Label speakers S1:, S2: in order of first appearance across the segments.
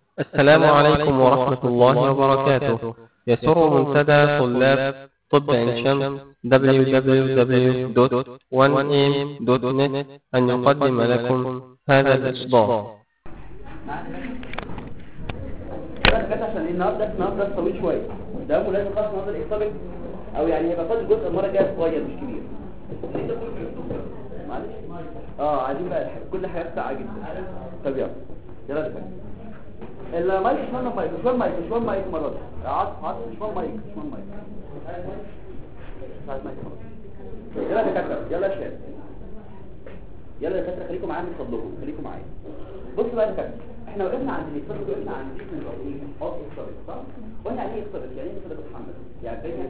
S1: السلام عليكم ورحمة الله وبركاته يسر منتدى طلاب طب عين شمس www.1am.net أن يقدم لكم هذا الإصدار
S2: بس بس عشان النهارده النهارده طويل شويه ده ملازم خاص النهارده الاكتوبك او يعني هيبقى فاضل جزء المره الجايه صغير مش كبير معلش اه عايزين بقى الح- كل حاجه ساعه جدا طب يلا يلا ده المايك شويه مايك شويه مايك شويه مايك المره دي عاطف عاطف شويه مايك شويه مايك ساعة مايك خلاص. يلا يا دكاتره يلا يا شباب يلا يا دكاتره خليكم معايا من فضلكم خليكم معايا بصوا بقى يا دكاتره احنا وقفنا عند الاكتوبك وقفنا عند جسم الرئيس اوف اكتوبك صح قلنا يعني ايه اكتوبك يعني ايه اكتوبك محمد يعني بين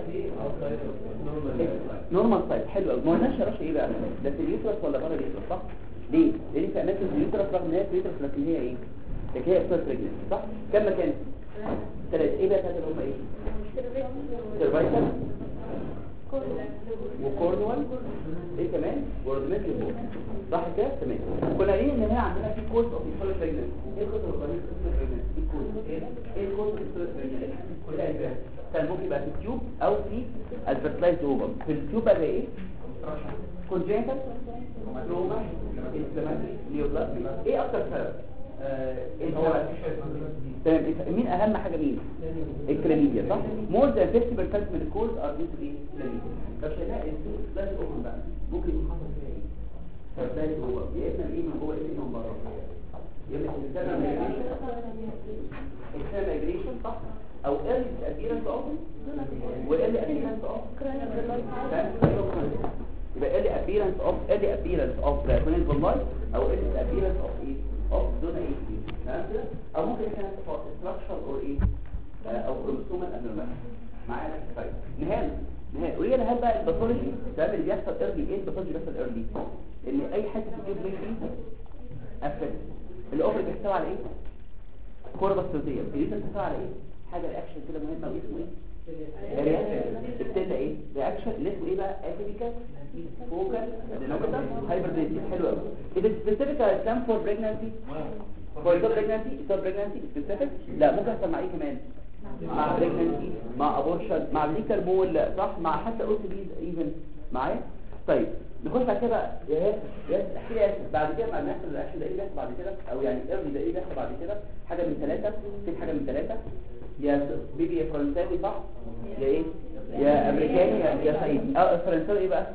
S2: نورمال سايز حلو قوي ما قلناش يا باشا ايه بقى ده في اليوترس ولا بره اليوترس صح ليه لان في اماكن في اليوترس رغم ان هي في اليوترس لكن هي ايه لكن هي اكتوبك بريجننت صح كم مكان ثلاثه ايه بقى ثلاثه اللي هم ايه سيرفايكال وكورنوال ايه كمان وردمات البول صح كده تمام كنا قايلين ان هنا عندنا في كورس اوف انسولين بريجننت ايه الكورس اوف انسولين بريجننت ايه الكورس ايه ايه الكورس اوف انسولين بريجننت كلها ايه كان ممكن يبقى في التيوب او في الفيرتلايزد اوفر في التيوب بقى ايه كونجنتال تروما انفلاماتوري نيوبلازم ايه اكتر سبب آه، ايه هو تمام إيه- مين اهم حاجه مين الكلاميديا صح مور ذان 50% من الكولز ار ديو تو ايه كلاميديا طب شايفها الفلاش اوفر بقى ممكن يكون حصل فيها ايه فلاش اوفر يا اما ايه من جوه يا اما من بره يا اما اكسترنال مايجريشن صح او early appearance of وايرلي appearance of يبقى early appearance of early appearance of the chronic vulvi او early appearance of ايه of دون ايه تمام كده او ممكن احنا نتفق structural or ايه آه، او chromosomal abnormality معانا طيب نهال نهال قولي لنا هل بقى الباثولوجي ده اللي بيحصل ايرلي ايه الباثولوجي بيحصل ايرلي ان اي حته في الجيب ماشي قفل الاوفر بيحتوي على ايه كوربا صوتيه الجديد بيحتوي على ايه حاجه رياكشن كده مهمه واسمه ايه رياكشن ابتدى ايه رياكشن اللي اسمه ايه بقى اتيبيكال فوكال ديناميكال هايبرديتي حلو قوي اذا سبيسيفيك كام فور بريجنانسي فور ذا بريجنانسي ذا بريجنانسي سبيسيفيك لا ممكن يحصل مع ايه كمان مع بريجنانسي مع ابورشن مع ليكر مول صح مع حتى او بي ايفن معايا طيب نخش بعد كده بقى يا ياسر يا ياسر احكي لي يا ياسر بعد كده بعد ما يحصل الرياكشن ده ايه اللي بيحصل بعد كده او يعني ايرلي ده ايه اللي بيحصل بعد كده حاجه من ثلاثه في حاجه من ثلاثه يا بيبي يا فرنساوي صح يا ايه يا امريكاني يا يا صعيدي اه الفرنساوي ايه بقى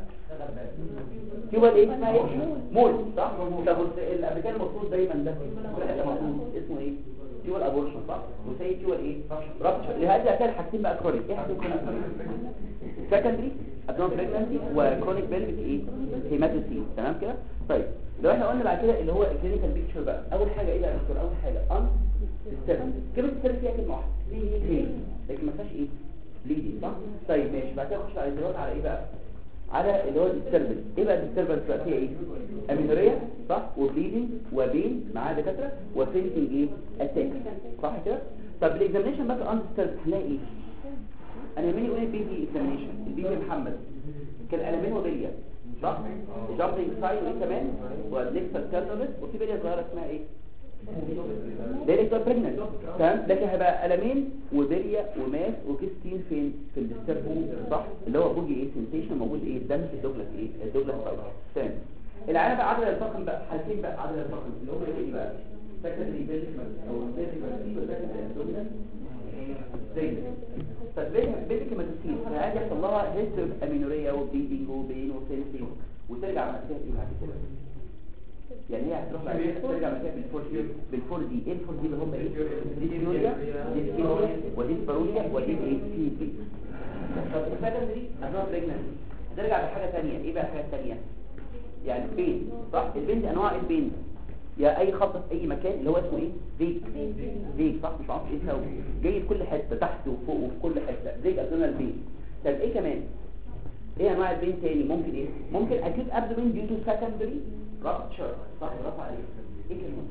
S2: كيوبا ايه اسمها ايه مول صح طب الامريكاني المفروض دايما ده كل حته المفروض اسمه ايه كيوبا ابورشن صح وسي كيوبا ايه رابشر لهذا هتلاقي حاجتين بقى كرونيك ايه حاجتين كرونيك سكندري ابنون بريجنانسي وكرونيك بيلفيك ايه هيماتوسيس تمام كده طيب لو احنا قلنا بعد كده اللي هو الكلينيكال بيكتشر بقى اول حاجه ايه بقى يا دكتور اول حاجه ان ستيرن كلمه ستيرن فيها كلمه واحده هي لكن ما فيهاش ايه بليدنج صح طيب ماشي بعد كده نخش على الدراسه على ايه بقى على اللي هو الديستربنس ايه بقى الديستربنس بقى فيها ايه امينوريا صح وبليدنج وبين معاه دكاتره وفينتنج ايه اتاك صح كده طب الاكزامينشن بقى ان ديستربنس هنلاقي ايه انا يهمني اقول البيبي اكزامينشن البيبي محمد كان قلمين وبليه صح جامبنج ساين وايه كمان وديكسال كارنولس وفي بليه صغيره اسمها ايه دايركتور بريجننت تمام لكن هيبقى قلمين وبليه وماس وكيستين فين في الديستربنس صح اللي هو بوجي ايه سنسيشن موجود ايه الدم في الدوجلاس ايه الدوجلاس سايت تمام العيان بقى عدد الفقم بقى حالتين بقى عدد الفقم اللي هم ايه بقى سكندري بيليكمال او بيليكمال وسكندري ابدومينال زي فالبيبي كما تسيب فهذه يحصل لها هيستري امينوريا وبليدنج وبين وسيلفي وترجع بعد كده ايه بعد كده يعني هي هتروح بعد كده ترجع بعد كده بالفور دي بالفور دي ايه الفور دي اللي هم ايه ديسيوريا ديسكينوريا وديسبارونيا ودي ايه سي بي طب السكندري انواع بريجننسي هترجع بحاجه ثانيه ايه بقى الحاجه الثانيه يعني البين صح البين دي انواع البين يا اي خط في اي مكان اللي هو اسمه ايه فيك فيك صح مش عارف ايه هو جاي في كل حته تحت وفوق وفي كل حته فيك ادونال بين طب ايه كمان ايه انواع البين تاني ممكن ايه ممكن اكيد ابدومين ديو تو سكندري رابتشر صح رفع عليه ايه كمان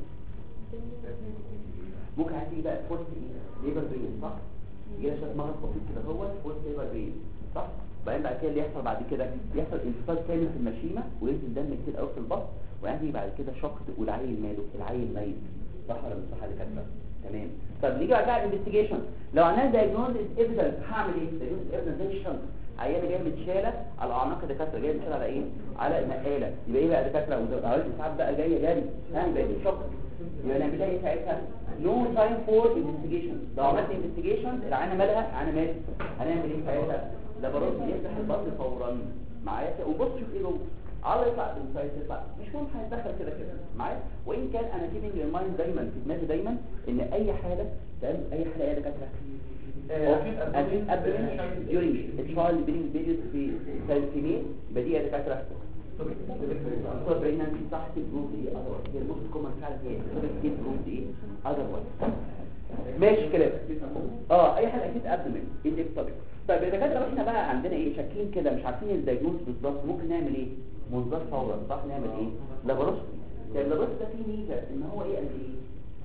S2: ممكن هتيجي بقى فورس ايه ليبر برين صح يجي لها شويه مرض بسيط كده هو فورس ليبر برين صح بعدين بعد كده اللي يحصل بعد كده يحصل انفصال كامل في المشيمه وينزل دم كتير قوي في البطن ويجي بعد كده شق والعيل ماله العيل ميت صح ولا مش صح اللي كاتبه تمام طب نيجي بعد كده انفستيجيشن لو عملنا دايجنوز ايفيدنس هعمل ايه دايجنوز ايفيدنس زي الشنط عيانه جايه متشاله على اعناق الدكاتره جايه متشاله على ايه على نقاله يبقى ايه بقى دكاتره وعيال ساعات بقى جايه جري ها يبقى دي شوك يبقى نعمل لها ايه ساعتها نو تايم فور انفستيجيشن لو عملت انفستيجيشن العيانه مالها عيانه مات هنعمل ايه ساعتها لاباروس يفتح البطن فورا معايا وبص شوف ايه جوه على يطلع بالانسايت يطلع مش مهم هيتدخل كده كده معايا وان كان انا كيبنج المايند دايما في دماغي دايما ان اي حاله تمام اي حاله ايه دكاتره اكيد ابدن during الترايل بين بيريود في سالفينين بدي يا دكاتره طب برينانسي تحت الجروب دي اذر هي الموست كومن فعلا هي الجروب دي اذر ماشي كلام اه اي حاجه اكيد ابدن الاكتوبيك طيب يا دكاتره احنا بقى عندنا ايه شاكين كده مش عارفين الدايجنوز بالظبط ممكن نعمل ايه منظار فورا صح نعمل ايه لاباروسكوبي طيب اللاباروسكوبي ده فيه ميزه ان هو ايه قد ايه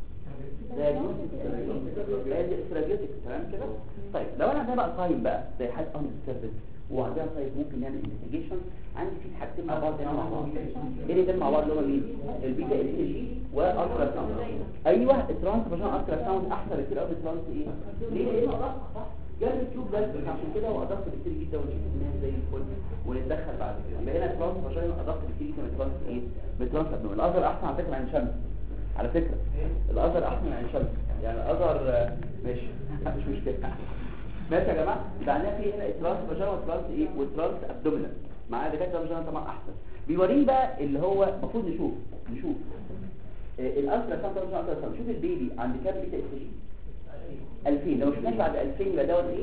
S2: دايجنوستيك تمام كده طيب لو انا عندنا بقى تايم بقى زي حاجه اندر سيرفيس وعندنا طيب ممكن نعمل انفستيجيشن عندي في حاجتين مع بعض هنا مع بعض ايه اللي مع بعض اللي هو مين البيتا ال جي والترا ساوند ايوه الترانس فاجن الترا ساوند احسن كتير قوي من الترانس ايه ليه ليه صح جاب التيوب ده عشان كده هو ادق كتير جدا ونشوف الناس زي الفل ونتدخل بعد كده يبقى هنا الترانس فاجن ادق كتير جدا من الترانس ايه من الترانس ابنومال الازر احسن على فكره عن شمس على فكره الازر احسن عن شمس يعني الازر ماشي مش مشكله ماشي يا جماعه يبقى عندنا في هنا الترانس فاجن والترانس ايه والترانس ابدومينال معايا دكاتره فاجن طبعا احسن بيوريني بقى اللي هو المفروض نشوف نشوف الالترا ساوند الترا ساوند شوف البيبي عند كام بيتا اس جي 2000 لو شفناش بعد 2000 يبقى دوت ايه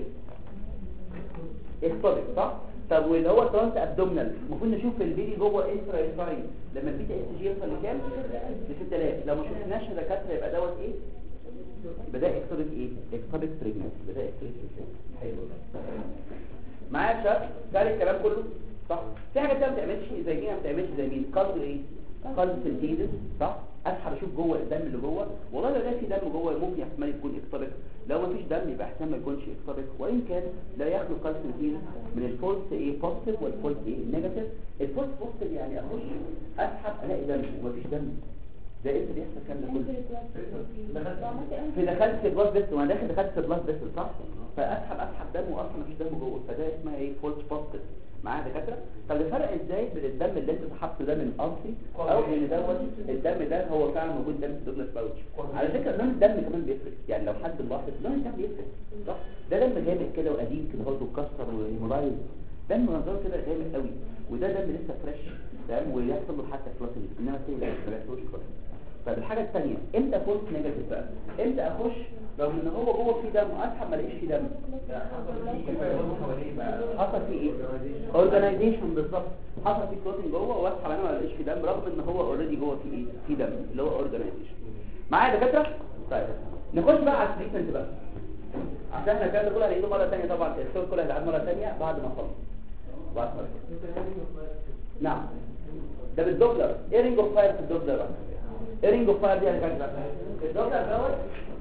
S2: اكتوبيك صح طب واللي هو ترانس ابدومينال المفروض نشوف البيبي جوه انترا انتراين لما البيتا اس جي يوصل لكام ل 6000 لو ما شفناش دكاتره يبقى دوت ايه يبقى ده اكتوبيك ايه اكتوبيك بريجننس يبقى ده اكتوبيك حلو معايا يا شباب ده الكلام كله صح في حاجه ثانيه ما بتعملش زي دي ما بتعملش زي مين قلب ايه قلب سنتيزس صح اسحب اشوف جوه الدم اللي جوه والله لو ده في دم جوه ممكن احتمال يكون اكتوبيك لو ما فيش دم يبقى احتمال ما يكونش اكتوبيك وان كان لا يخلو قلب سنتيزس من الفولس ايه بوزيتيف والفولس ايه نيجاتيف الفولس بوزيتيف يعني اخش اسحب الاقي دم ومفيش دم ده ايه اللي بيحصل الكلام ده كله في دخلت في البلاس بيست وانا داخل دخلت في البلاس بيست صح فاسحب اسحب دم واصلا مفيش دم جوه فده اسمها ايه فولس بوزيتيف معايا دكاتره طب الفرق ازاي بين الدم اللي انت سحبته ده من ارضي او ان دوت الدم ده هو فعلا موجود دم في دوجلاس باوتش على فكره لون الدم كمان بيفرق يعني لو حد لاحظ لون الدم بيفرق صح ده دم جامد كده وقديم كده برضه اتكسر وهيمولايز دم منظره كده جامد قوي وده دم لسه فريش تمام ويحصل له حتى فلاتنج انما الثاني ما بيحصلش فلاتنج طب الحاجه الثانيه امتى فولس نيجاتيف بقى امتى اخش رغم ان هو جوه في دم واسحب ما الاقيش في دم حصل فيه ايه اورجانيزيشن بالظبط حصل فيه كلوتنج جوه واسحب انا ما الاقيش في دم رغم ان هو اوريدي جوه في ايه في دم اللي هو اورجانيزيشن معايا دكاتره طيب نخش بقى على التريتمنت بقى عشان احنا الكلام ده كله هنعيده مره ثانيه طبعا الشغل كله هيتعاد مره ثانيه بعد ما اخلص بعد ما نعم ده بالدوبلر ايه رينج اوف فاير في الدوبلر بقى ايه رينج اوف فاير دي يا جماعه الدوبلر دوت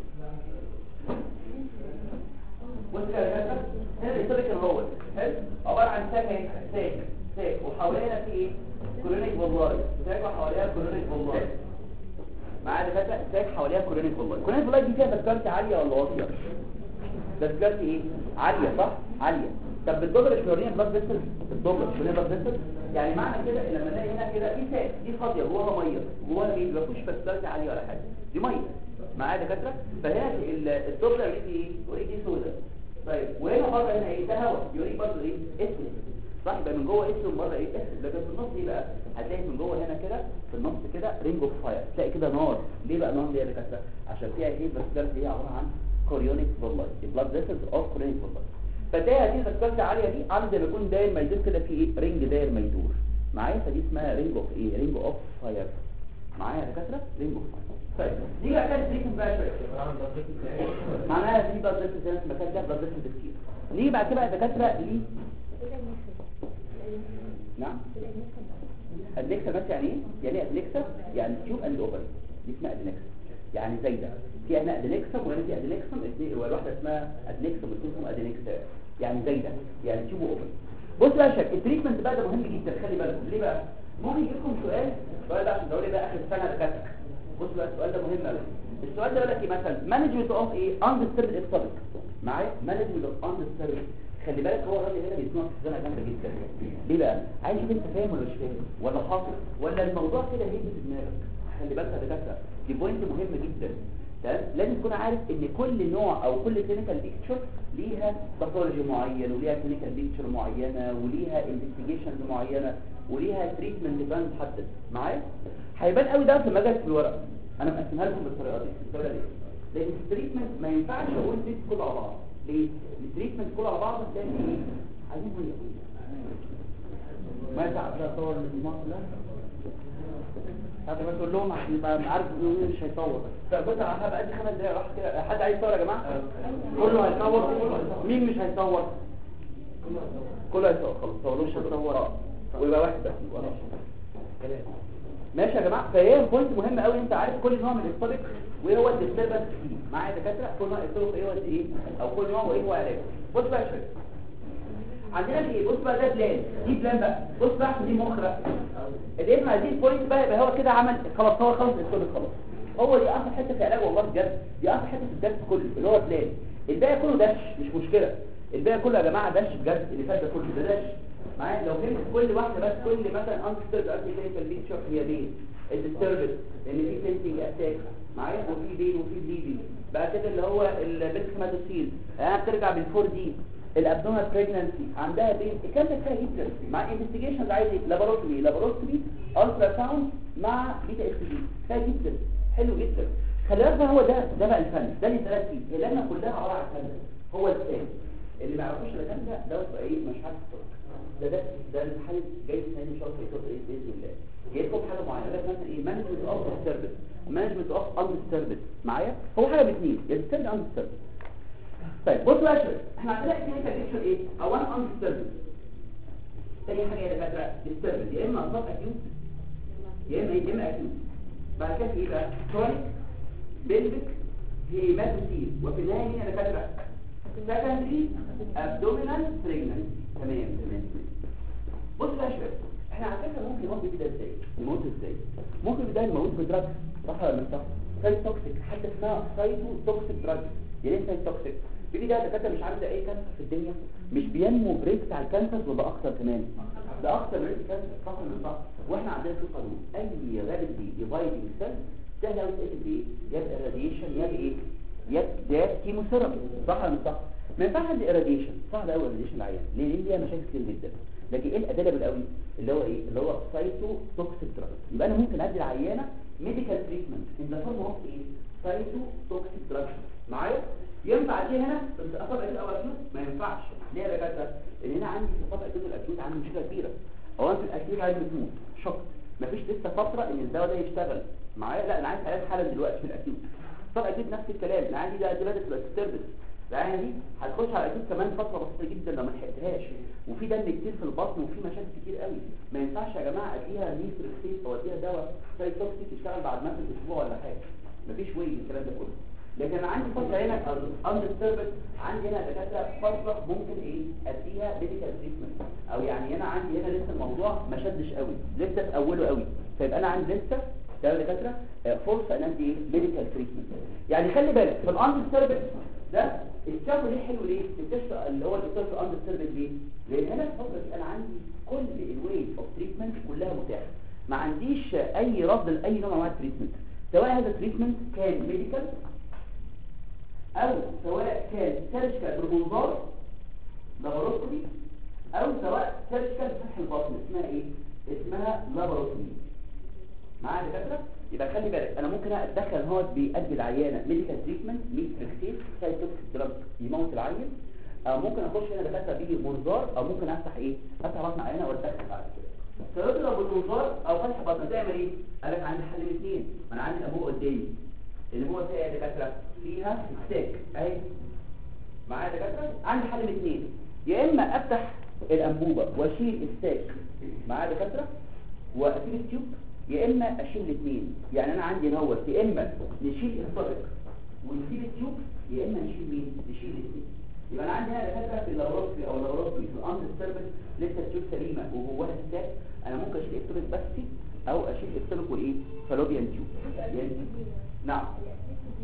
S2: بص يا جماعه هنا الهيستوريكال هو حلو عباره عن ساك اهي ساك ساك وحوالينا في ايه كورونيك فولاي ساك وحواليها كورونيك فولاي معايا دكاتره ساك حواليها كورونيك فولاي كورونيك فولاي دي فيها دكتورتي عاليه ولا واطيه دكتورتي ايه عاليه صح عاليه طب بالدولار مش بيورينا بلاد فيسل بالدولار مش بيورينا بلاد فيسل يعني معنى كده ان لما الاقي هنا كده في ساك دي فاضيه جواها ميه جواها ايه ما فيهوش دكتورتي عاليه ولا حاجه دي ميه معايا دكاتره فهنا الدولار اوريدي ايه اوريدي سودا طيب وهنا بره هنا ايه ده هواء يوريك برضه ايه اسود صح يبقى من جوه اسود بره ايه اسود لكن في النص ايه بقى هتلاقي من جوه هنا كده في النص كده رينج اوف فاير تلاقي كده نار ليه بقى نار ليه يا دكاتره عشان فيها ايه بس ده هي عباره عن كوريونيك فولاي البلاد فيسلز اوف كوريونيك فولاي فتلاقي هذه الدكتورة عاليه دي عامل زي ما يكون داير ما يدور كده في ايه رينج داير ما يدور معايا فدي اسمها رينج اوف ايه رينج اوف فاير معايا يا دكاتره رينج اوف فاير طيب دي بقى كانت تريكم بقى شويه معناها في بلاد فيسلز هنا في المكان ده بلاد فيسلز كتير ليه بعد كده الدكاتره ليه نعم ادنكسا بس يعني ايه يعني ادنكسا يعني تيوب اند اوفر دي اسمها ادنكسا يعني زايده في هنا ادنكسا وهنا في ادنكسا الاثنين والواحده اسمها ادنكسا والاثنين اسمها ادنكسا يعني زايده يعني تيوب اوفر بص بقى يا شباب التريتمنت بقى ده مهم جدا خلي بالكم ليه بقى ممكن يجي لكم سؤال السؤال ده عشان تقولي بقى اخر سنه دكاتره بص بقى السؤال ده مهم قوي السؤال ده يقول لك ايه مثلا مانجمنت اوف ايه اندستربد اكتوبيك معايا مانجمنت اوف اندستربد خلي بالك هو الراجل هنا بيسمع في زنقه جامده جدا ليه بقى عايز اشوف انت فاهم ولا مش فاهم ولا حافظ ولا الموضوع كده هيجي في دماغك خلي بالك يا دكاتره دي بوينت مهمه جدا تمام لازم تكون عارف ان كل نوع او كل كلينيكال بيكتشر ليها باثولوجي معين وليها كلينيكال بيكتشر معينه وليها انفستيجيشنز معينه وليها تريتمنت بلان محدد معايا هيبان قوي ده في مجال في الورق انا مقسمها لكم بالطريقه دي الطريقه دي لان التريتمنت ما ينفعش اقول تريت كله على بعض ليه التريتمنت كله على بعض هتلاقي ايه عايزين ما ينفعش اصور المصل ده هذا ما تقول لهم عشان يبقى عارف انه مش هيصور طب بص هبقى ادي خمس دقايق راح كده حد عايز يصور يا جماعه كله هيصور مين مش هيصور كله هيصور خلاص صوروا مش هيصور ويبقى واحد بس وراه ماشي يا جماعه فهي بوينت مهمه قوي انت عارف كل نوع من الاستاتيك وايه هو الديستربنس فيه معايا دكاتره كل نوع يقول ايه هو ايه او كل نوع وايه هو علاجه بص بقى يا شباب عندنا ايه بص بقى ده بلان دي بلان بقى بص بقى دي مخ بقى اللي اسمها دي البوينت بقى يبقى هو كده عمل خلاص هو خلص الاستاتيك خلاص هو دي اخر حته في العلاج والله بجد دي اخر حته في الدرس كله اللي هو بلان الباقي كله دش مش مشكله الباقي كله يا جماعه دش بجد اللي فات ده كله ده دش معايا لو فهمت كل واحده بس كل مثلا انسترد ارتيكال بيكتشر هي بين الديستربنس لان في سنتنج اتاك معايا وفي بين وفي بليدنج بقى كده اللي هو البنسكماتوسيل انا بترجع بالفور دي الابدومال بريجنانسي عندها بين الكلام ده فيها جدا مع انفستيجيشنز عايز لاباروتومي لاباروتومي الترا ساوند مع بيتا اكس جي فيها جدا حلو جدا خلي بالك بقى هو ده ده بقى الفن ده اللي ثلاث فيه اللجنه كلها عباره عن فن هو الثاني اللي ما يعرفوش الفن ده دوت بقى ايه مش عارف ده ده ده الحل جاي السنه ان شاء الله هيكون ايه باذن الله جاي لكم حاجه معينه لك مثلا ايه مانجمنت اوف سيرفيس مانجمنت اوف اند سيرفيس معايا هو حاجه باثنين يا ديستربد اند سيرفيس طيب بصوا بقى شويه احنا عندنا كلينيكال بيكتشر ايه اولا اند سيرفيس تاني حاجه يا دكاتره ديستربد يا اما اصاب اكيوت يا اما يا اما اكيوت بعد كده ايه بقى كرونيك بيلفيك هيماتوسيل وفي النهايه مين يا دكاتره سكندري ابدومينال بريجنانسي تمام تمام بص بقى يا شباب احنا على فكره ممكن نموت كده ازاي نموت ازاي ممكن بدايه نموت بدراج صح ولا مش صح سايت توكسيك حتى اسمها سايتو توكسيك دراج يعني ايه سايت توكسيك في ده دكاتره مش عارفه ايه كانسر في الدنيا مش بينمو بريت بتاع الكانسر ولا اكتر كمان ده اكتر من الكانسر صح ولا صح واحنا عندنا في قانون اي رابيدلي ديفايدنج سيل سهل قوي تقتل بايه يا الراديشن يا بايه يا ده كيموثيرابي صح ولا مش صح ما ينفعش عندي اراديشن صعب قوي الاراديشن العيان ليه لان ليها مشاكل كتير جدا لكن ايه الادله بالقوي اللي هو ايه اللي هو سايتو توكسيك دراج يبقى انا ممكن ادي العيانه ميديكال تريتمنت ان ذا فورم اوف ايه سايتو توكسيك دراج معايا ينفع دي هنا بس اصابع الاول اكيوت ما ينفعش ليه يا دكاتره لان هنا عندي في اصابع الاكيوت الاكيوت عندي مشكله كبيره هو انت الاكيوت عايز بتموت شوك مفيش لسه فتره ان الدواء ده يشتغل معايا لا انا عايز علاج حالا دلوقتي في الاكيوت طب اكيد نفس الكلام انا عندي ده دلوقتي تبقى تستربس العينه دي هتخش على اكيد كمان فتره بسيطه جدا لو ما لحقتهاش وفي دم كتير في البطن وفي مشاكل كتير قوي ما ينفعش يا جماعه اديها نيتروكسيد او اديها دواء ساي توكسيك يشتغل بعد مثلا اسبوع ولا حاجه مفيش وي الكلام ده كله لكن انا عندي فتره هنا اندر سيرفيس عندي هنا دكاتره فتره ممكن ايه اديها ميديكال تريتمنت او يعني هنا عندي هنا لسه الموضوع ما شدش قوي لسه في اوله قوي فيبقى انا عندي لسه ده دكاتره فرصه ان ادي ايه ميديكال تريتمنت يعني خلي بالك في الاندر سيرفيس ده الشافو ليه حلو ليه التشفى اللي هو الدكتور في اندر سيرفيس ليه لان هنا الفتره دي انا عندي كل الويز اوف تريتمنت كلها متاحه ما عنديش اي رفض لاي نوع من انواع التريتمنت سواء هذا التريتمنت كان ميديكال او سواء كان سيرجيكال بمنظار لاباروتومي او سواء سيرجيكال فتح البطن اسمها ايه اسمها لاباروتومي معايا دكاتره يبقى خلي بالك انا ممكن اتدخل هو بيأدي العيانه ميديكال تريتمنت ميتريكسيس سايتوكسيك دراج يموت العيان او ممكن اخش هنا دكاتره بيجي منظار او ممكن افتح ايه افتح بطن عيانه واتدخل بعد كده فيضرب بالمنظار او فتح بطن تعمل ايه قال لك عندي حل من اثنين انا عندي الانبوبه قدامي الانبوبه فيها يا دكاتره فيها ستاك اهي معايا دكاتره عندي حل من اثنين يا اما افتح الانبوبه واشيل الستاك معايا دكاتره واسيب التيوب يا اما اشيل الاثنين يعني انا عندي نوت يا اما نشيل الصدق ونسيب التيوب يا اما نشيل مين نشيل الاثنين يبقى انا عندي هنا دكاتره في اللابوراتوري او اللابوراتوري في الاندر سيرفيس لسه التيوب سليمه وجواها ستاك انا ممكن اشيل اكتروبيك بس او اشيل اكتروبيك والايه فالوبيان تيوب يعني نعم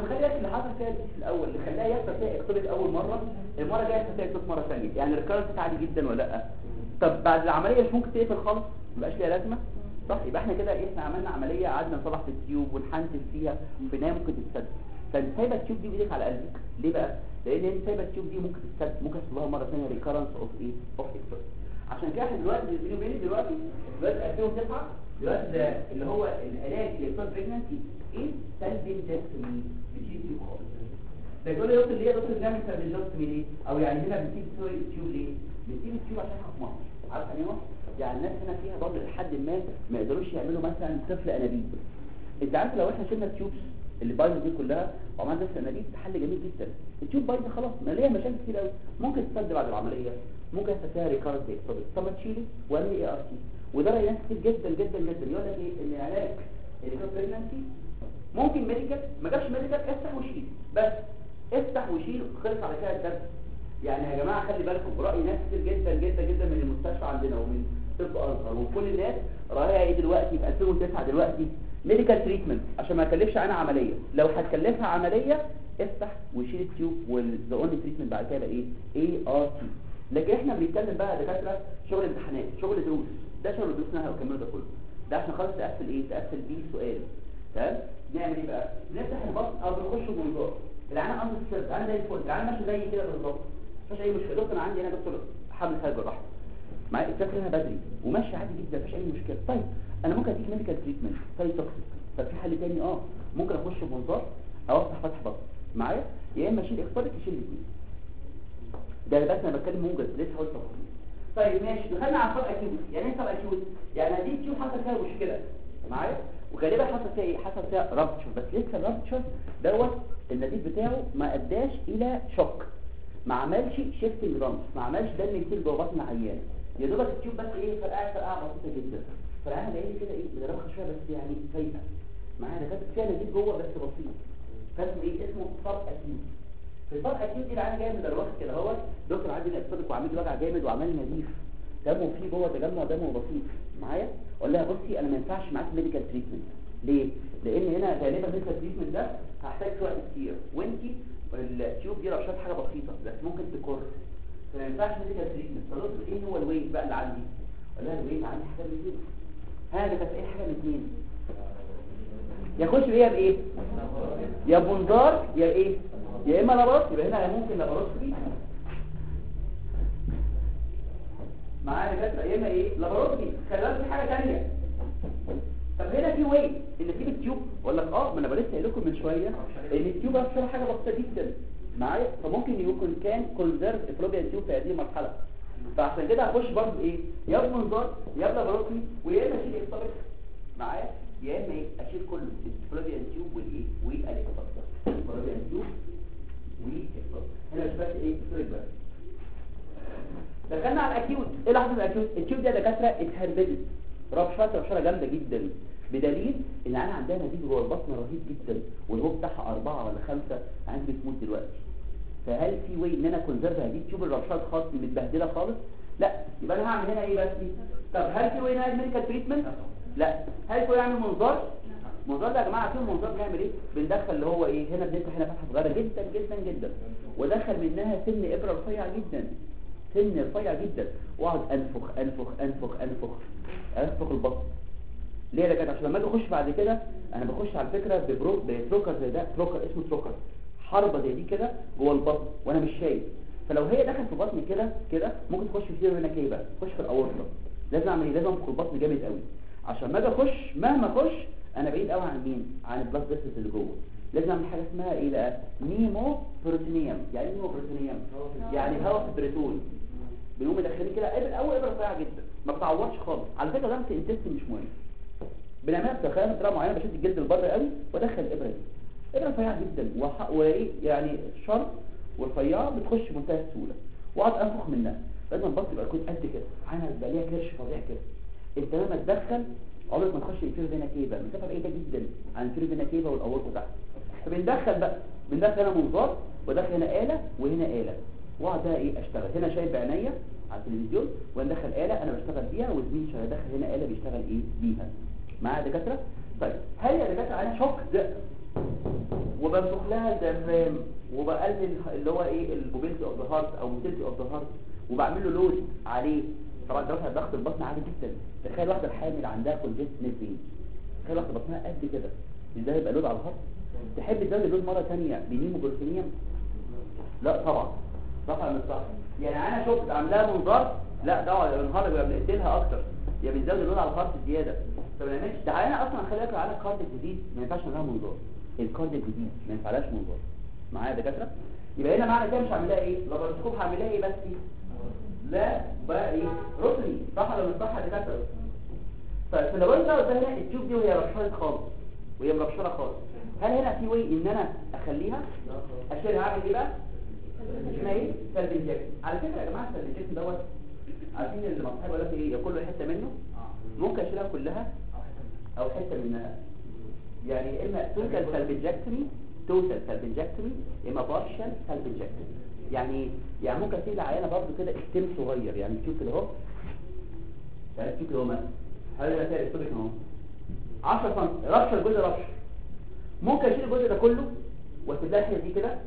S2: عشان خلي بالك اللي حصل فيها دي في الاول اللي خلاها يحصل فيها اكتوبيك اول مره المره الجايه يحصل فيها اكتوبيك مره ثانيه يعني الريكارنس عالي جدا ولا لا طب بعد العمليه مش ممكن تقفل خالص ما بقاش ليها لازمه صح يبقى احنا كده احنا عملنا عمليه قعدنا نصلح في التيوب ونحنتف فيها وفي النهايه ممكن تتسد فانت سايبه التيوب دي بايدك على قلبك ليه بقى لان انت سايبه التيوب دي ممكن تتسد ممكن يحصل لها مره ثانيه ريكارنس اوف ايه اوف اكتوبيك عشان كده احنا دلوقتي بيني وبينك دلوقتي دلوقتي 2009 دلوقتي ده اللي هو العلاج للفيرست بريجنسي ايه سلبنتكتومي بتشيل تيوب خالص ده يقول لي دكتور ليه يا دكتور بنعمل سلبنتكتومي ليه او يعني هنا بنسيب التيوب ليه بنسيب التيوب عشان احنا في مصر عارف يعني ايه يعني الناس هنا فيها برضه لحد ما ما يقدروش يعملوا مثلا طفل انابيب انت عارف لو احنا شلنا التيوبس اللي بايظه دي كلها وعملنا طفل انابيب حل جميل جدا التيوب بايظه خلاص ما ليها مشاكل كتير قوي ممكن تسد بعد العمليه ممكن يحصل فيها ريكارنت اكتوبيك طب ما تشيلي واعملي اي ار تي وده رأي ناس كتير جدا جدا جدا يقول لك ايه ان علاج الريكارنت بريجنسي ممكن ميديكال ما جابش ميديكال افتح وشيل بس افتح وشيل خلص على كده الدرس يعني يا جماعه خلي بالكم راي ناس كتير جدا جدا جدا من المستشفى عندنا ومن طب ازهر وكل الناس رايها ايه دلوقتي في 2009 دلوقتي ميديكال تريتمنت عشان ما يكلفش عنها عمليه لو هتكلفها عمليه افتح وشيل التيوب والذا اونلي تريتمنت بعد كده ايه اي ار تي لكن احنا بنتكلم بقى دكاتره شغل امتحانات شغل دروس ده شغل دروس احنا هنكمله ده كله ده عشان خلاص تقفل ايه تقفل بيه سؤال تمام نعمل ايه بقى نفتح البطن او بنخش بمنظار العيان عنده السيرد العيان زي الفل العيان ماشي زي كده بالظبط مفيش اي مشكله دكتور انا عندي هنا دكتور حمل خارج الرحم معايا الفكره هنا بدري وماشي عادي جدا مفيش اي مشكله طيب انا ممكن اديك ميديكال تريتمنت طيب توكسيك طب في حل تاني اه ممكن اخش بمنظار او افتح فتح بطن معايا يا اما اشيل اكسبرت اشيل الاثنين ده بس انا بتكلم موجز لسه هقول تفاصيل طيب ماشي دخلنا على الصب اكيوت يعني ايه صب اكيوت يعني دي تيوب حصل فيها مشكله معايا وغالبا حصل فيها ايه حصل فيها رابتشر بس لسه الرابتشر دوت النتيج بتاعه ما اداش الى شوك ما عملش شيفتنج رامس ما عملش دم كتير جوه بطن عيان يا دوبك التيوب بس ايه فرقعه فرقعه بسيطه جدا فرقعه الاقي كده ايه مدربخه شويه بس يعني فايقه معايا ده كانت فيها نتيج جوه بس بسيط فاسمه ايه اسمه صب اكيوت في الصب اكيوت دي العيان جاي مدربخه كده اهوت دكتور عندي نفسك وعامل لي وجع جامد وعمال نزيف دمه فيه جوه تجمع دمه بسيط معايا اقول لها بصي انا ما ينفعش معاك ميديكال تريتمنت ليه لان هنا غالبا الميديكال تريتمنت ده هحتاج وقت كتير وانت التيوب دي لو شاف حاجه بسيطه بس ممكن تكر فما ينفعش ميديكال تريتمنت فدكتور ايه هو الويت بقى اللي عندي اقول لها الويت عندي حاجه من اثنين هذا كانت ايه حاجه من اثنين يخش بيها بايه يا بنظار يا ايه يا اما لاباروس يبقى هنا ممكن لاباروسكوبي معايا كده يا اما ايه لاباروسكوبي خلال في حاجه ثانيه طب هنا في وين ان تجيب التيوب اقول لك اه ما انا لسه قايل لكم من شويه ان التيوب اصلا حاجه بسيطه جدا معايا فممكن يكون كان كونزرف افلوبيا تيوب في هذه المرحله فعشان كده هخش برضه ايه يا بمنظار يا بلاباروسكوبي ويا اما اشيل اكتوبك معايا يا اما ايه اشيل كل الفلوبيا تيوب والايه والاكتوبك الفلوبيا تيوب والاكتوبك هنا مش بس ايه سوري بس دخلنا على الاكيوت ايه اللي حصل في الاكيوت التيوب ده دكاتره اتهربدت ربشات ربشره جامده جدا بدليل ان انا عندها نتيجه جوه البطن رهيب جدا والهو بتاعها أربعة ولا خمسة عندي بتموت دلوقتي فهل في واي ان انا كونزرف هذه التيوب الربشات خالص متبهدله خالص لا يبقى انا هعمل هنا ايه بس طب هل في واي نعمل ميديكال تريتمنت لا هل في واي اعمل منظار منظار ده يا جماعه فيه منظار بنعمل ايه بندخل اللي هو ايه هنا بنفتح هنا فتحه صغيره جدا جدا جدا ودخل منها سن ابره رفيع جدا سن رفيع جدا واقعد انفخ انفخ انفخ انفخ انفخ البطن ليه يا كده عشان لما اجي اخش بعد كده انا بخش على فكره ببرو بتروكر زي ده تروكر اسمه تروكر حربه زي دي كده جوه البطن وانا مش شايف فلو هي دخلت في بطني كده كده ممكن تخش في سير هنا كده تخش في الاورطه لازم اعمل ايه لازم انفخ البطن جامد قوي عشان ما اجي اخش مهما اخش انا بعيد قوي عن مين عن البلاد فيسلز اللي جوه لازم اعمل حاجه اسمها ايه بقى نيمو بروتينيوم يعني ايه نيمو بروتينيوم يعني هواء في بريتون بيقوم يدخلني كده قبل اول ابره رفيعه جدا ما بتعورش خالص على فكره ضغط الانتست مش مهم بنعملها بتخيل بطريقه معينه بشد الجلد البر قوي وادخل الابره دي ابره رفيعه جدا وح... وايه يعني شرط ورفيعه بتخش بمنتهى السهوله واقعد انفخ منها لازم البطن يبقى يكون قد كده عينها يبقى ليها كرش فظيع كده انت لما تدخل عمرك ما تخش الفيرو فينا كيبا مسافه بعيده جدا عن الفيرو فينا كيبا والاورطه تحت فبندخل بقى بندخل هنا منظار ودخل هنا آلة وهنا آلة واقعد بقى ايه اشتغل هنا شايف بعينيا على التلفزيون وندخل آلة انا بشتغل بيها وزميلي شغال دخل هنا آلة بيشتغل ايه بيها معايا دكاتره طيب هل يا دكاتره انا شوك ده وبنفخ لها الديافرام وبقلل اللي هو ايه الموبيلتي اوف ذا هارت او موتيلتي اوف ذا هارت وبعمل له لود عليه طبعا ده واحد ضغط البطن عالي جدا تخيل واحده الحامل عندها كونجست نيفين تخيل واحده بطنها قد كده ازاي يبقى لود على الهارت تحب تزود اللود مره ثانيه بنيموبروتينيوم لا طبعا طبعا مش صح يعني انا شفت عاملاها منظار لا طبعا النهارده بيبقى بنقتلها اكتر يا بنزود اللود على الهارت زياده طب ما نعملش تعالى انا اصلا خلي بالك على الكارد الجديد ما ينفعش نعملها منظار الكارد الجديد ما ينفعلاش منظار معايا يا دكاتره يبقى هنا معنى كده مش هعمل لها ايه لاباروسكوب هعمل لها ايه بس لا بقى ايه روتري صح ولا مش صح يا دكاتره ففي اللاباروسكوب ده هنا التيوب دي وهي رشرت خالص وهي مرشره خالص هل هنا في واي ان انا اخليها اشيلها اعمل ايه بقى اسمها ايه سلبنجكت على فكره يا جماعه السلبنجكت دوت عارفين اللي مصحاب يقول لك ايه يا كل حته منه ممكن اشيلها كلها او حته منها يعني اما توتال سلبنجكتمي توتال سلبنجكتمي اما بارشال سلبنجكتمي يعني يعني ممكن اشيل عينه برضه كده استم صغير يعني تشوف كده اهو يعني تشوف كده اهو مثلا هل انا كده استم اهو 10 سم رشه الجزء رشه ممكن اشيل الجزء ده كله واسيب لها الحته دي كده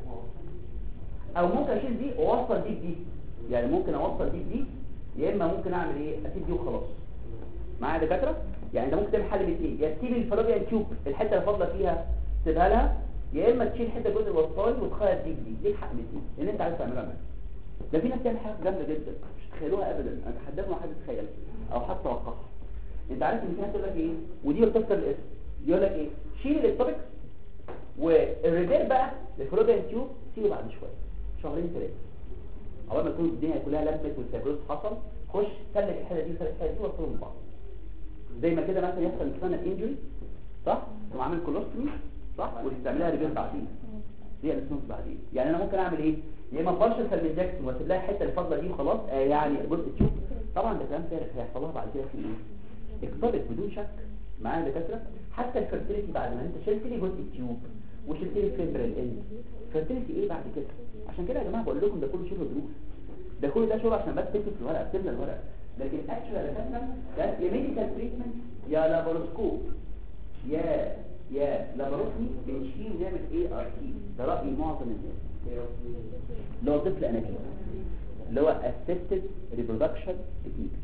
S2: او ممكن اشيل دي واوصل دي بدي يعني ممكن اوصل دي بدي يا اما ممكن اعمل ايه اسيب دي وخلاص معايا يا دكاتره يعني انت ممكن تعمل حل من اثنين يا تسيب الفالوبيان تيوب الحته اللي فاضله فيها تسيبها لها يا اما تشيل حته جزء الوسطاني وتخيط دي بدي ليه الحق من الاثنين لان انت عايز تعملها معاك ده في ناس بتعمل حاجه جامده جدا مش تخيلوها ابدا انا بحددها ما حد يتخيل او حتى توقعها انت عارف ان في ناس تقول لك ايه ودي بتفكر الاسم يقول لك ايه شيل الاستوبكس والريبير بقى للفلوبيان تيوب سيبه بعد شويه شهرين ثلاثه اول ما تكون الدنيا كلها لمت والفيبروز حصل خش سلك الحته دي وسلك الحته دي وصلهم ببعض زي ما كده مثلا يحصل مثلا انجري صح تقوم عامل كولوستومي صح وتعملها ريبير بعدين دي الاسنوس بعدين يعني انا ممكن اعمل ايه يا اما بارشل سلبنجكشن واسيب لها الحته الفاضله دي وخلاص آه يعني جزء تشوف طبعا ده كلام فارغ هيحصل لها بعد كده في ايه اختلط بدون شك معايا دكاتره حتى الفيرتيليتي بعد ما انت شلت لي جزء التيوب وشلت لي الفيمبرال اند فيرتيليتي ايه بعد كده عشان كده يا جماعه بقول لكم ده كله شغل دروس ده كل ده شغل عشان بس تكتب في الورقه تملى الورقه لكن اكشوال يا دكاتره ده يا ميديكال تريتمنت يا لاباروسكوب يا يا لاباروسكوبي بنشيل ونعمل ايه ار تي ده راي معظم الناس اللي هو طفل انابيب اللي هو assisted reproduction technique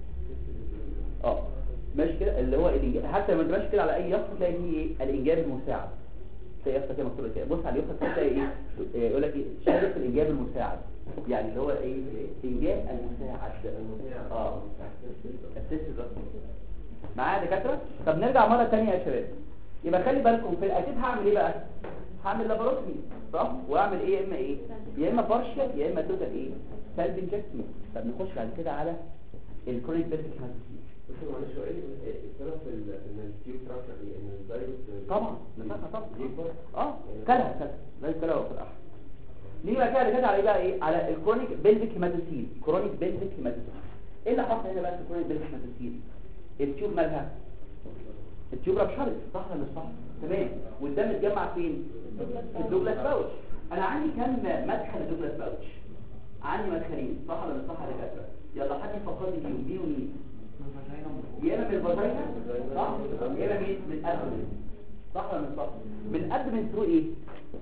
S2: اه ماشي كده اللي هو الإنجاب حتى لما تمشي كده على اي يافطه تلاقي فيه ايه الانجاب المساعد تلاقي يافطه كده مكتوبه كده بص على اليافطه تلاقي ايه إيه، يقول لك ايه شهاده الانجاب المساعد يعني اللي هو ايه انجاب المساعد اه assisted reproduction. معايا يا دكاتره طب نرجع مره ثانيه يا شباب يبقى خلي بالكم في الاكيد هعمل ايه بقى هعمل لاباروتمي صح واعمل ايه يا اما ايه يا اما بارشال يا اما توتال ايه سلب انجكتمي طب نخش بعد كده على الكرونيك بيرفكت هاسيس
S3: بس معلش هو ايه السبب في ال- ان التيوب تراكشر ايه ان الفيروس
S2: طبعا نفسها طبعا
S3: يكبر
S2: اه كلها كلها لا كلها في الاحد نيجي بقى كده كده على ايه بقى ايه على الكرونيك بيلفيك هيماتوسيل كرونيك بيلفيك هيماتوسيل ايه اللي حصل هنا بقى في الكرونيك بيلفيك هيماتوسيل التيوب مالها التيوب رابشرت صح ولا مش صح تمام والدم اتجمع فين في الدوجلاس باوتش انا عندي كام مدخل الدوجلاس باوتش عندي مدخلين صح ولا مش صح يا دكاتره يلا حد يفكرني فيهم مين ومين يا اما من الفاجينا صح يا اما مين من الابدن صح ولا مش صح من الابدن ثرو ايه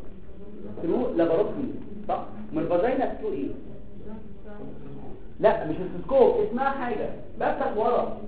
S2: ثرو لاباروتومي صح من الفاجينا ثرو ايه لا مش السكوب اسمها حاجه بفتح ورا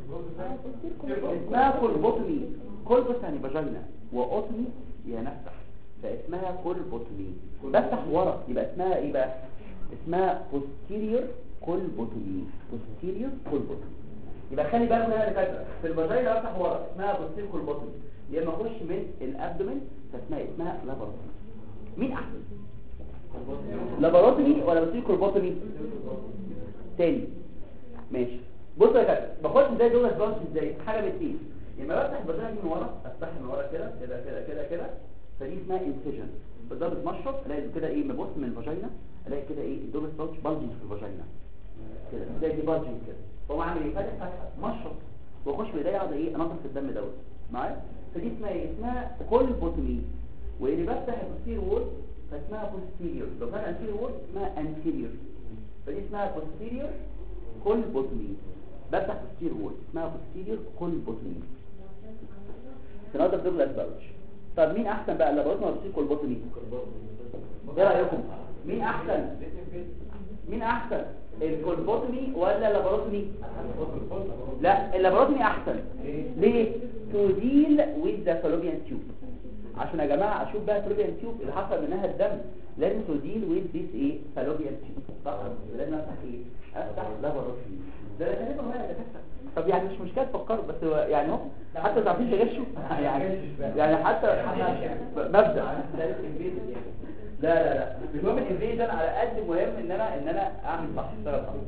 S2: اسمها كولبوتومي كولبوس يعني فاجينا واوتومي يعني نفتح فاسمها كولبوتومي بفتح ورا يبقى اسمها ايه بقى اسمها posterior كولبوتومي posterior كولبوتومي يبقى خلي بالك منها دكاتره في الفاجينا بفتح ورا اسمها posterior كولبوتومي يا اما اخش من الابدومين فاسمها اسمها لاباروتومي مين احسن لاباروتومي ولا posterior كولبوتومي تاني ماشي بص يا كابتن بخش ازاي دول بلانش ازاي حاجه من اتنين لما بفتح البدايه دي من ورا افتحها من ورا كده كده كده كده كده فدي اسمها انسيجن بالضبط بتمشط الاقي كده ايه ببص من الفاجينا الاقي كده ايه الدوبل بلانش بالجنج في الفاجينا كده ده دي بالجنج كده فهو عامل ايه فاتح فتحه مشط واخش بايديا اقعد ايه انظف الدم دوت معايا فدي اسمها ايه اسمها كولبوتومي واللي بفتح البوستير وول فاسمها بوستيريور لو فتح الانتيريور وول اسمها انتيريور فدي اسمها posterior colbotomy بفتح posterior wall اسمها posterior colbotomy تنظف دبل باوتش طب مين احسن بقى اللابوراتوري ولا الكولبوتومي ايه رايكم مين احسن مين احسن الكولبوتومي ولا اللابوراتوري لا اللابوراتوري احسن ليه تو ديل ويز ذا فالوبيان تيوب عشان يا جماعه اشوف بقى فالوبيان تيوب اللي حصل منها الدم لازم تو ديل ويز ذيس ايه فالوبيان تيوب صح لازم افتح ايه افتح لابوراتوري ده انا كلمه ولا دكاتره طب يعني مش مشكله تفكروا بس هو يعني هو حتى لو عارفين تغشوا يعني يعني حتى مبدا لا لا لا مش مهم الانفيجن على قد مهم ان انا ان انا اعمل صح اشتغل صح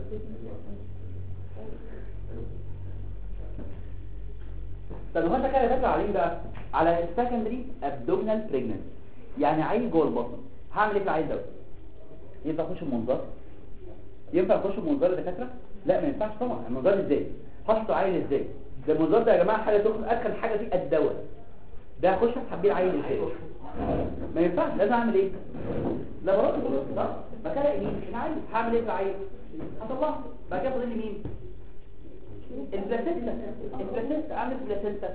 S2: طب هو انت كده فاكر عليه بقى على السكندري ابدومينال بريجننت يعني عيل جوه البطن هعمل ايه في العيل دوت ينفع اخش المنظار ينفع اخش المنظار يا دكاتره لا ما ينفعش طبعا المنظار ازاي هحطه عيل ازاي ده المنظار ده يا جماعه حاجه تاخد اخر حاجه فيه الدواء ده هخش اسحب بيه العيل ازاي ما ينفعش لازم اعمل ايه لا بروح بقول صح مكان يمين مش عايز هعمل ايه في العيل هطلعه بعد كده فاضل لي مين البلاسينتا البلاسينتا اعمل بلاسينتا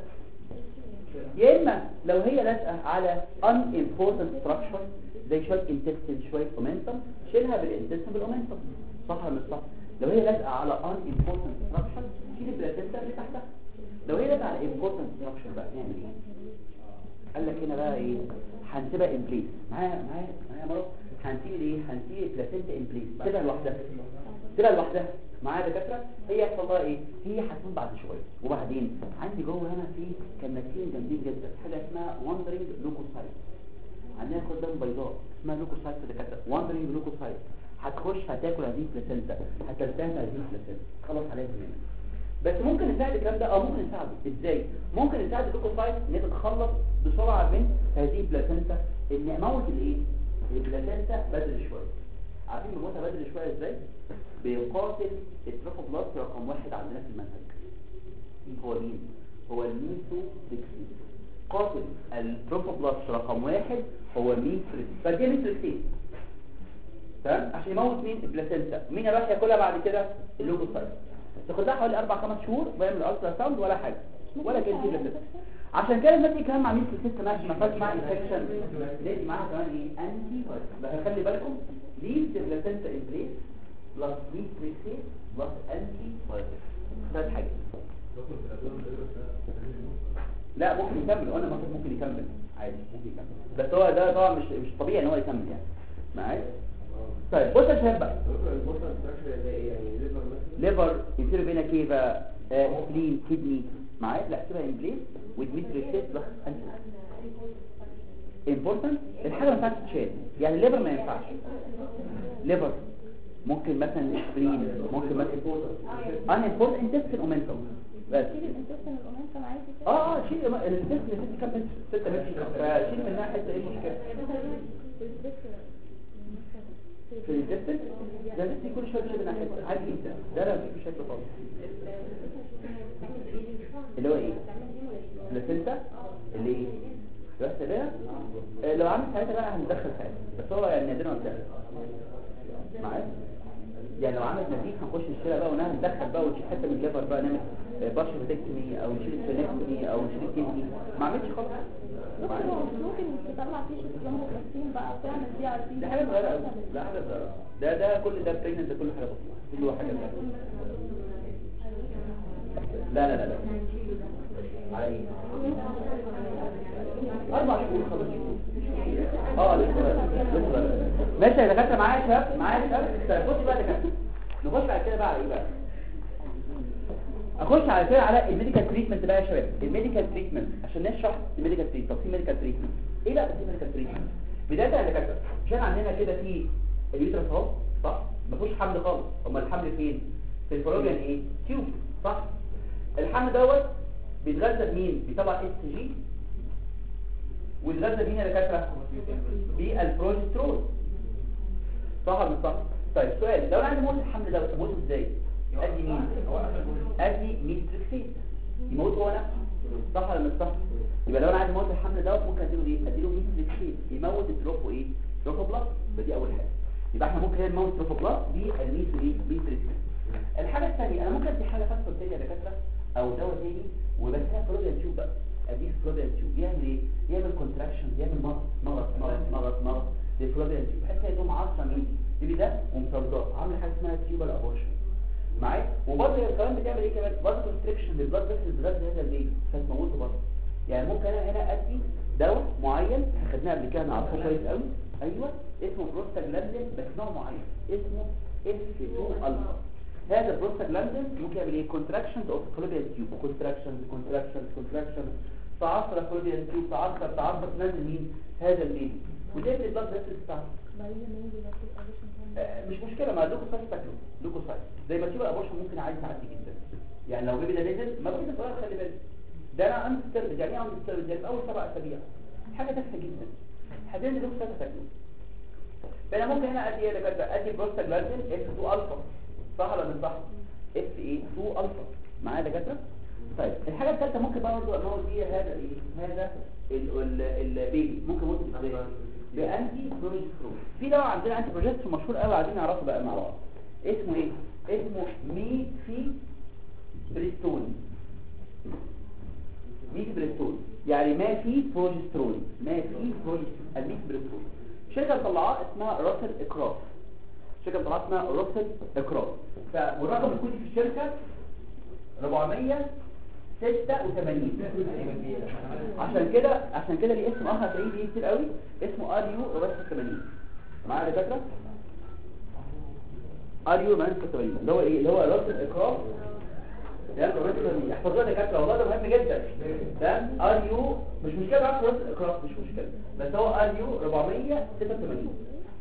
S2: يا اما لو هي لازقه على unimportant structure زي شويه intestine شويه اومنتم شيلها بالintestine بالاومنتم صح ولا مش صح لو هي لازقه على unimportant structure شيل البلاسينتا اللي تحتها لو هي لازقه على important structure بقى نعمل ايه قال لك هنا بقى ايه هنسيبها ان بليس معايا معايا معايا مرة هنسيب ايه هنسيب البلاسينتا ان بليس سيبها لوحدها سيبها لوحدها معايا دكاتره هي يحصل لها ايه هي هتموت بعد شويه وبعدين عندي جوه هنا في كماتين جامدين جدا حاجه اسمها واندرنج لوكوسايت عندنا قدام بيضاء اسمها لوكوسايت يا دكاتره واندرنج لوكوسايت هتخش هتاكل هذه البلاسينتا هتلتهم هذه البلاسينتا خلاص عليها تماما بس ممكن نساعد الكلام ده اه ممكن نساعده ازاي ممكن نساعد اللوكوسايت ان هي تتخلص بسرعه من هذه البلاسينتا ان اموت الايه البلاسينتا بدري شويه عارفين بنموتها بدري شويه ازاي بيقاتل التروفوبلاست رقم واحد عندنا في المنهج هو مين هو الميثوتريكسين قاتل التروفوبلاست رقم واحد هو ميثوتريكسين فدي ميثوتريكسين تمام عشان يموت مين البلاسينتا مين يا باشا ياكلها بعد كده اللوكوسايت تاخد لها حوالي 4 5 شهور ويعمل الترا ساوند ولا حاجه ولا كان في بلاسينتا عشان كده الناس دي كمان مع مين سيستم ماشي ما فيهاش معاها انفكشن لازم معاها كمان ايه انتي فايروس خلي بالكم ليز بلاسينتا ان بليس بلس ميثريكسين بلس انتي فايروس ثلاث حاجات لا ممكن يكمل وانا ممكن ممكن يكمل عادي ممكن يكمل بس هو ده طبعا مش مش طبيعي ان هو يكمل يعني معايا طيب بص يا شباب بقى ليفر انفيرو فينا كيفا سبلين كدني معايا لا سيبها ان بليس والميثريكسين بلس انتي امبورتنت الحاجه ما ينفعش تتشال يعني الليفر ما ينفعش ليفر ممكن مثلا سبرين ممكن مثلا ان امبورتنت انتستين اومنتوم بس اه اه شيل الانتستين الانتستين كام 6 متر فشيل منها حته ايه المشكله في الانتستين ده الانتستين كل شويه بيشيل منها حته عادي جدا ده لا مفيش مشاكل خالص اللي هو ايه بلاسينتا اللي ايه بس كده آه، لو عملت ساعتها بقى هندخل ساعتها بس هو يعني نادرا ما بتعمل معايا يعني لو عملت نتيجه هنخش نشيلها بقى ونعمل ندخل بقى ونشيل حته من الليفر بقى نعمل بارشل فيتكتومي او نشيل سفينكتومي او نشيل كدني ما عملتش خالص
S4: ممكن تطلع فيه جنبه بقى تعمل دي على
S2: ده حاجه صغيره قوي لا حاجه صغيره ده ده كل ده بريجننت ده كل حاجه بسيطه كله حاجه صغيره لا لا لا لا على ايه اربع شهور خمس شهور اه لسه لسه صغير. ماشي يا دكاتره معايا يا شباب معايا يا شباب طيب بص بقى يا دكاتره نخش على كده بقى على ايه بقى اخش على كده على الميديكال تريتمنت بقى يا شباب الميديكال تريتمنت عشان نشرح الميديكال تريتمنت تفصيل ميديكال تريتمنت ايه بقى تفصيل ميديكال تريتمنت بدايه يا دكاتره عشان عندنا كده في اليوترس اهو صح ما فيهوش حمل خالص امال الحمل فين في الفروجن ايه تيوب صح الحمل دوت بيتغذى بمين بيطلع اس جي ويتغذى بمين يا دكاتره بالبروجسترون صح ولا مش صح طيب سؤال لو انا عندي موت الحمل دوت اموته ازاي ادي مين ادي ميتريكسين يموت هو نفسه صح ولا مش صح يبقى لو انا عايز اموت الحمل دوت ممكن اديله ايه اديله ميتريكسين يموت التروفو ايه تروفوبلاست يبقى دي اول حاجه يبقى احنا ممكن نموت تروفوبلاست بالميتريكسين ايه ميتريكسين الحاجه الثانيه انا ممكن ادي حاجه خاصه بالتانية يا دكاتره او دواء تاني وبس فلوجن تيوب بقى اديك فلوبيان تيوب يعمل ايه يعمل كونتراكشن يعمل مغص مغص مغص مغص مغص للفلوبيان تيوب بحيث يدوم عصا مين دي ده ومفرضاه عامل حاجه اسمها تيوبال ابورشن معايا وبرضه هي كمان بتعمل ايه كمان برضه كونستريكشن للبلاد فيسلز بلاد هذا البيبي فتموته برضه يعني ممكن انا هنا ادي دواء معين خدناه قبل كده نعرفه كويس قوي ايوه اسمه بروستاجلاندين بس نوع معين اسمه اف 2 الفا هذا البروستاجلاندين ممكن يعمل ايه كونتراكشنز اوف فلوبيان تيوب كونتراكشنز كونتراكشنز كونتراكشنز تعصر فلوبيان تيوب تعصر تعصر تنزل مين هذا البيبي وتقفل البلاد فيسلز بتاعته
S4: بعدين لما يجي بقى في الأبوشن تاني.
S2: آه، مش مشكلة ما لوكوسايت تاكله لوكوسايت زي ما تبقى ابورشن ممكن عادي تعدي جدا يعني لو بيبي ده نزل ما بيجي الصغير خلي بالك ده انا عندي ستيرد يعني ايه عندي ستيرد يعني في اول سبع اسابيع حاجة تافهة جدا هتنزل لوكوسايت تاكله فانا ممكن هنا ادي ايه بجد ادي بروستاجلاندين اف 2 الفا صح ولا مش صح اف اي 2 الفا معايا يا دكاتره طيب الحاجه الثالثه ممكن برضه اموت بيها هذا ايه هذا ال- ال- البيبي ممكن اموت ازاي بانتي بروجسترون في دواء عندنا انتي بروجسترون مشهور قوي عايزين نعرفه بقى مع بعض اسمه ايه اسمه ميفي بريستون ميفي بريستون يعني ما في بروجسترون ما في بروجسترون الميفي بريستون شركه مطلعاه اسمها راسل اكراف شركه مطلعاه اسمها راسل اكراف ف- والرقم الكودي في الشركه 486 عشان كده عشان كده ليه اسم اخر هتلاقيه ليه كتير قوي اسمه ار يو 486 معايا يا دكاتره ار يو 486 اللي هو ايه اللي هو راس الاكرام ده الرسم يحفظوها دكاتره والله ده مهم جدا تمام ار يو مش مشكله تعرف راس الاكرام مش مشكله بس هو ار يو 486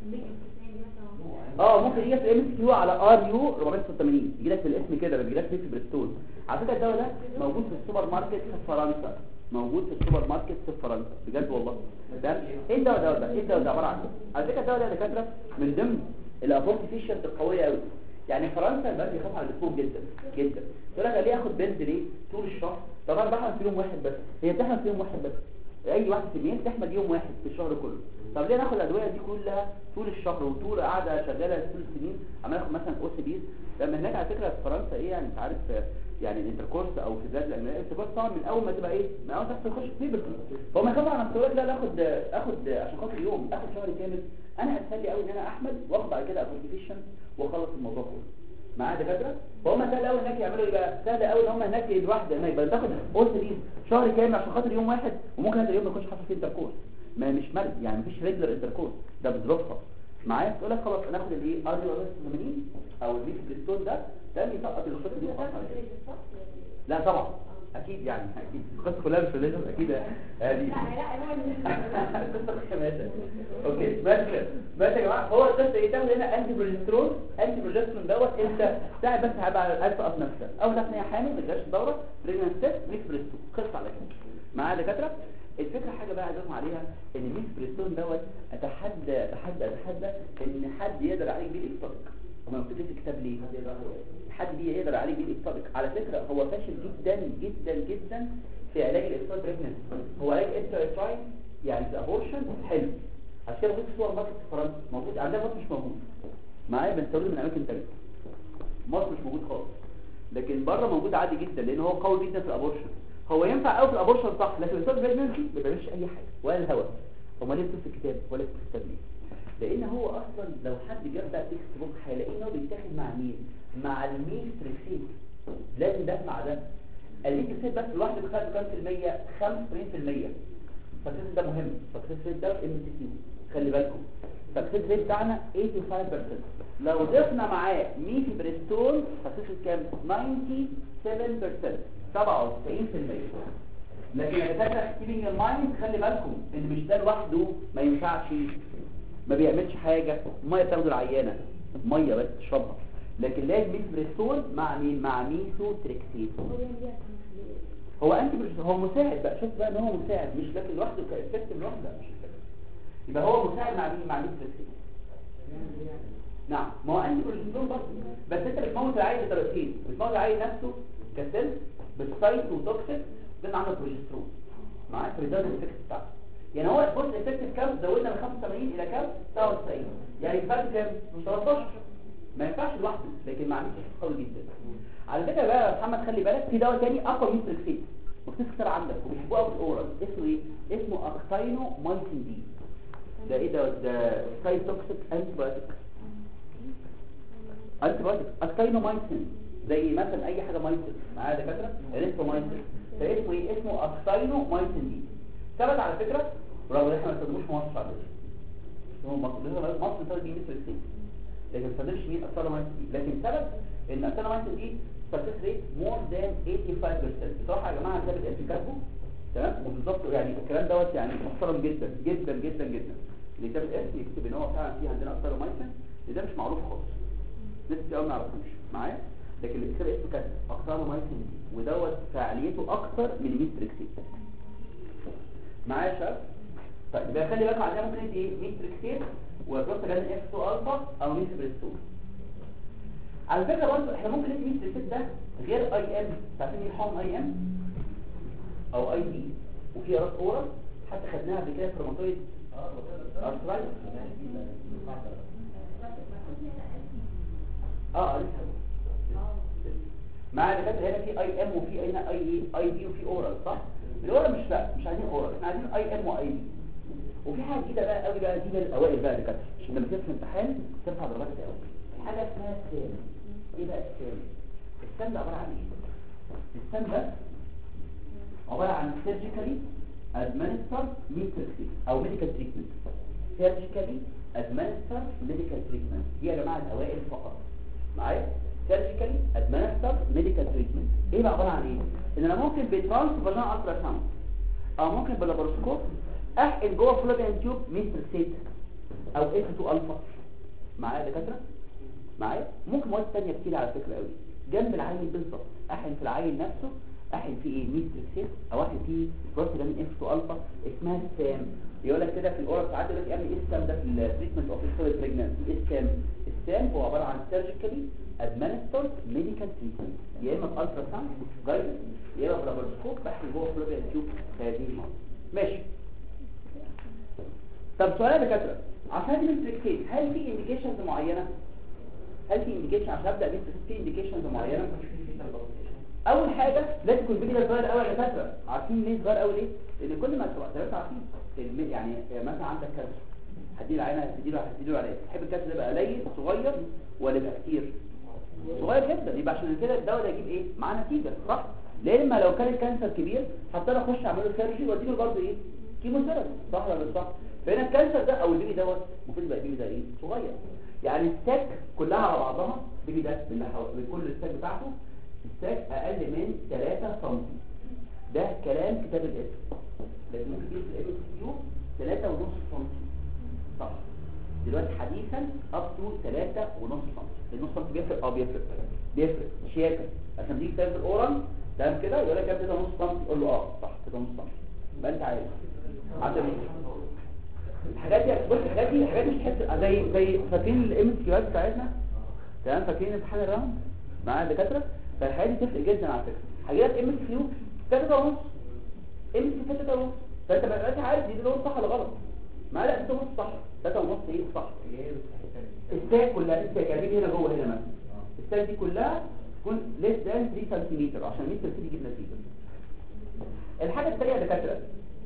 S2: اه ممكن يجي في ام اس كيو على ار يو 486 يجي لك في الاسم كده ما بيجيلكش في بريستون على فكره الدواء ده موجود في السوبر ماركت في فرنسا موجود في السوبر ماركت في فرنسا بجد والله ده ايه الدواء ده ده ايه الدواء ده عباره عن ايه على فكره الدواء ده يا دكاتره من ضمن الابورتيفيشنت القويه قوي يعني فرنسا البلد بيخاف على الاسلوب جدا جدا تقول لك ليه اخد بنت ليه طول الشهر طبعا بحمل في يوم واحد بس هي بتحمل في يوم واحد بس اي واحد في المية تحمل يوم واحد في الشهر كله طب ليه ناخد الادويه دي كلها طول الشهر وطول قاعده شغاله طول السنين عمال اخد مثلا او سي بيز لما هناك على فكره في فرنسا ايه يعني انت عارف آه، يعني الانتركورس او في بلاد الامريكيه الانتركورس طبعا من اول ما تبقى ايه من اول ما تخش في بيبرتي فهم يخافوا على نفسهم لا لا اخد اخد عشان خاطر يوم اخد شهر كامل انا اسهل لي قوي ان انا احمل واخد بعد كده ابورتيفيشن واخلص الموضوع كله معايا دكاتره فهم سهل قوي هناك يعملوا ايه بقى سهل قوي ان هم هناك الواحده هناك بل تاخد قرص دي شهر كامل عشان خاطر يوم واحد وممكن هذا اليوم ما يكونش حصل فيه انتركورس ما مش مرض يعني مفيش ريجلر انتركورس ده بظروفها معايا تقول لك خلاص ناخد الايه ار 80 او الميث بريستون ده ده بيسقط الخطه دي خالص على كده. لا طبعا اكيد يعني اكيد القصه كلها مش ريليجن اكيد هذه القصه كلها اوكي ماشي ماشي يا جماعه هو القصه ايه تاخد هنا انتي بروجسترون انتي بروجسترون دوت انت ساعه بس هيبقى عايز تقف نفسك اول ما هي حامل ما تجيش دوره بريجننت ست ميث بريستون خلص على كده معايا دكاتره الفكره حاجه بقى عايز اقول عليها ان ميث بريستون دوت اتحدى اتحدى اتحدى ان حد يقدر عليه بيه الاكتوبيك وما مكتوب في الكتاب ليه حد بيه يقدر عليه بيه الاكتوبيك على فكره هو فاشل جدا جدا جدا في علاج الاكتوبيك بريجننت هو علاج استرويد يعني في ابورشن حلو عشان كده موجود في السوبر ماركت في فرنسا موجود عندنا مصر مش موجود معايا بنستورده من اماكن تانية مصر مش موجود خالص لكن بره موجود عادي جدا لان هو قوي جدا في الابورشن هو ينفع قوي في الابورشن صح لكن الستار بريجننسي ما بيعملش اي حاجه ولا الهواء هو ليه في الكتاب ولا في الكتاب ليه لان هو اصلا لو حد جاب بقى تكست بوك هيلاقيه ان هو بيتاخد مع مين مع الميستريكسيت لازم ده مع ده الميستريكسيت بس لوحده بخد كام في المية 95% فالكسيت ده مهم فالكسيت ده ام سي كيو خلي بالكم فالكسيت ريت بتاعنا 85% لو ضفنا معاه ميثي بريستول فالكسيت كام 97% 97% لكن يا دكاتره كيبنج المايند خلي بالكم ان مش ده لوحده ما ينفعش ما بيعملش حاجه ميه بتاخده العيانه ميه بس تشربها لكن لازم ميث بريستول مع مين مع ميثو تريكسيت هو انت مش هو مساعد بقى شوف بقى ان هو مساعد مش لكن لوحده كافكت لوحده مش كده يبقى هو مساعد مع مين مع ميث تريكسيت نعم ما هو انت بروجسترون برضه بس انت بتموت العيل بطريقتين بتموت العيل نفسه كسل بالسايت وتوكسيك لان عندك بروجسترون معاك في الدرجه الافكت بتاعته يعني هو البوست افكتيف كام زودنا من 85 الى كام 99 يعني الفرق كام 13 ما ينفعش لوحده لكن مع ميث قوي جدا على فكره بقى يا محمد خلي بالك في دواء تاني اقوى من ميثريكسيت مكتوب كتير عندك وبيحبوها في الاورال اسمه ايه اسمه اكتاينو مايسين دي ده ايه ده ده سايتوكسيك انتي بايوتيك انتي بايوتيك اكتاينو مايسين زي مثلا اي حاجه مايسين معايا دكاتره الانترومايسين فاسمه ايه اسمه اكتاينو مايسين دي ثبت على فكره ولو احنا ما استخدموش في مصر على فكره هو مصر لازم مصر بتاخد مين في السين لكن ما استخدمش مين اكتاينو مايسين دي لكن ثبت ان اكتاينو مايسين دي سكسس ريت مور ذان 85% بصراحه يا جماعه ثابت في كاتبه تمام وبالظبط يعني الكلام دوت يعني محترم جدا جدا جدا جدا اللي كتاب الاسم يكتب ان هو فعلا في عندنا اكتاينو مايسين ده مش معروف خالص ناس كتير قوي ما يعرفوش معايا لكن اللي كتاب اسمه كاتب اكتاينو مايسين دي ودوت فعاليته اكتر من ميستريكسين معايا يا شباب طيب يبقى خلي بالكم عندنا ممكن ندي ايه ميستريكسين وبروستاجلاندين اف 2 الفا او ميستريكسين على فكرة برضه احنا ممكن ندي ميستريكسين ده غير اي ام تعرفين ايه حقن اي ام او اي دي وفي راس اورال حتى خدناها قبل كده في روماتويد ارثرايتس اه لسه مع الدكاتره هنا في اي ام وفي هنا اي اي دي وفي اورال صح الاورال مش لا مش عايزين اورال احنا عايزين اي ام واي دي وفي حاجه جديده بقى قوي بقى دي للاوائل بقى دكاتره عشان لما تيجي في الامتحان ترفع درجاتك قوي حاجه اسمها السام ايه بقى السام السام ده عباره عن ايه السام ده عباره عن سيرجيكالي ادمنستر ميتريكسي او ميديكال تريتمنت سيرجيكالي ادمنستر ميديكال تريتمنت دي يا جماعه الاوائل فقط معايا سيرجيكالي ادمنستر ميديكال تريتمنت ايه بقى عباره عن ايه ان انا ممكن بترانس فاجينال الترا ساوند او ممكن باللابروسكوب احقن جوه فلوبيان تيوب ميتريكسيت او اس 2 الفا معايا يا دكاتره معايا ممكن مواد ثانيه كتير على فكره قوي جنب العين بالظبط احقن في العين نفسه احقن فيه ايه ميتريكسيت او احقن فيه بروستاجلاندين اف 2 الفا اسمها السام يقول لك كده في الاورال ساعات يقول لك اعمل ايه السام ده في التريتمنت اوف السوليد بريجنانسي ايه السام السام هو عباره عن سيرجيكالي ادمنسترد ميديكال تريتمنت يا اما بالترا ساوند جايد يا اما باللابروسكوب بحقن جوه فلوبيان تيوب هذه المرض ماشي طب سؤال يا دكاتره عشان دي ميتريكسيت هل في انديكيشنز معينه هل في انديكيشن عشان ابدا ميتريكسيت في انديكيشنز معينه اول حاجه لازم يكون الفيديو ده صغير قوي يا دكاتره عارفين ليه صغير قوي ليه لان كل ما تبقى ثلاثه عارفين الم- يعني مثلا عندك كانسر هدي العينه هدي له هدي له علاج تحب الكانسر ده يبقى قليل صغير ولا يبقى كتير صغير جدا يبقى عشان كده الدواء ده يجيب ايه معاه نتيجه صح لان ما لو كان الكانسر كبير هضطر اخش اعمل له سيرجري وادي له برضه ايه كيموثيرابي صح ولا مش صح فهنا الكانسر ده او البيبي دوت المفروض يبقى البيبي ده ايه صغير يعني الستاك كلها على بعضها البيبي ده باللي حو- بكل الستاك بتاعته الستاك اقل من 3 سم ده كلام كتاب الاسم لكن ممكن تجيب في الام اس كيو 3 ونص سم صح دلوقتي حديثا اب تو 3 ونص سم النص سم بيفرق اه بيفرق بيفرق شياكه عشان دي كتاب الاورال تمام كده يقول لك كام 3 ونص سم تقول له اه صح 3 ونص سم يبقى انت عارف عشان ايه الحاجات دي بص الحاجات دي الحاجات دي مش تحس زي زي فاكرين الام اس كيوات بتاعتنا تمام فاكرين امتحان الراوند مع الدكاتره فالحاجات دي تفرق جدا على فكره حاجات ام اس كيو 3 ونص ام اس كيو 3 ونص فانت بقى دلوقتي عارف دي دول صح ولا غلط ما لا 3 ونص صح 3 ونص ايه صح الستاك كلها الستاك يعني دي هنا جوه هنا مثلا الستاك دي كلها تكون ليس ذان 3 سنتيمتر عشان متر تيجي يجيب نتيجه الحاجه الثانيه يا دكاتره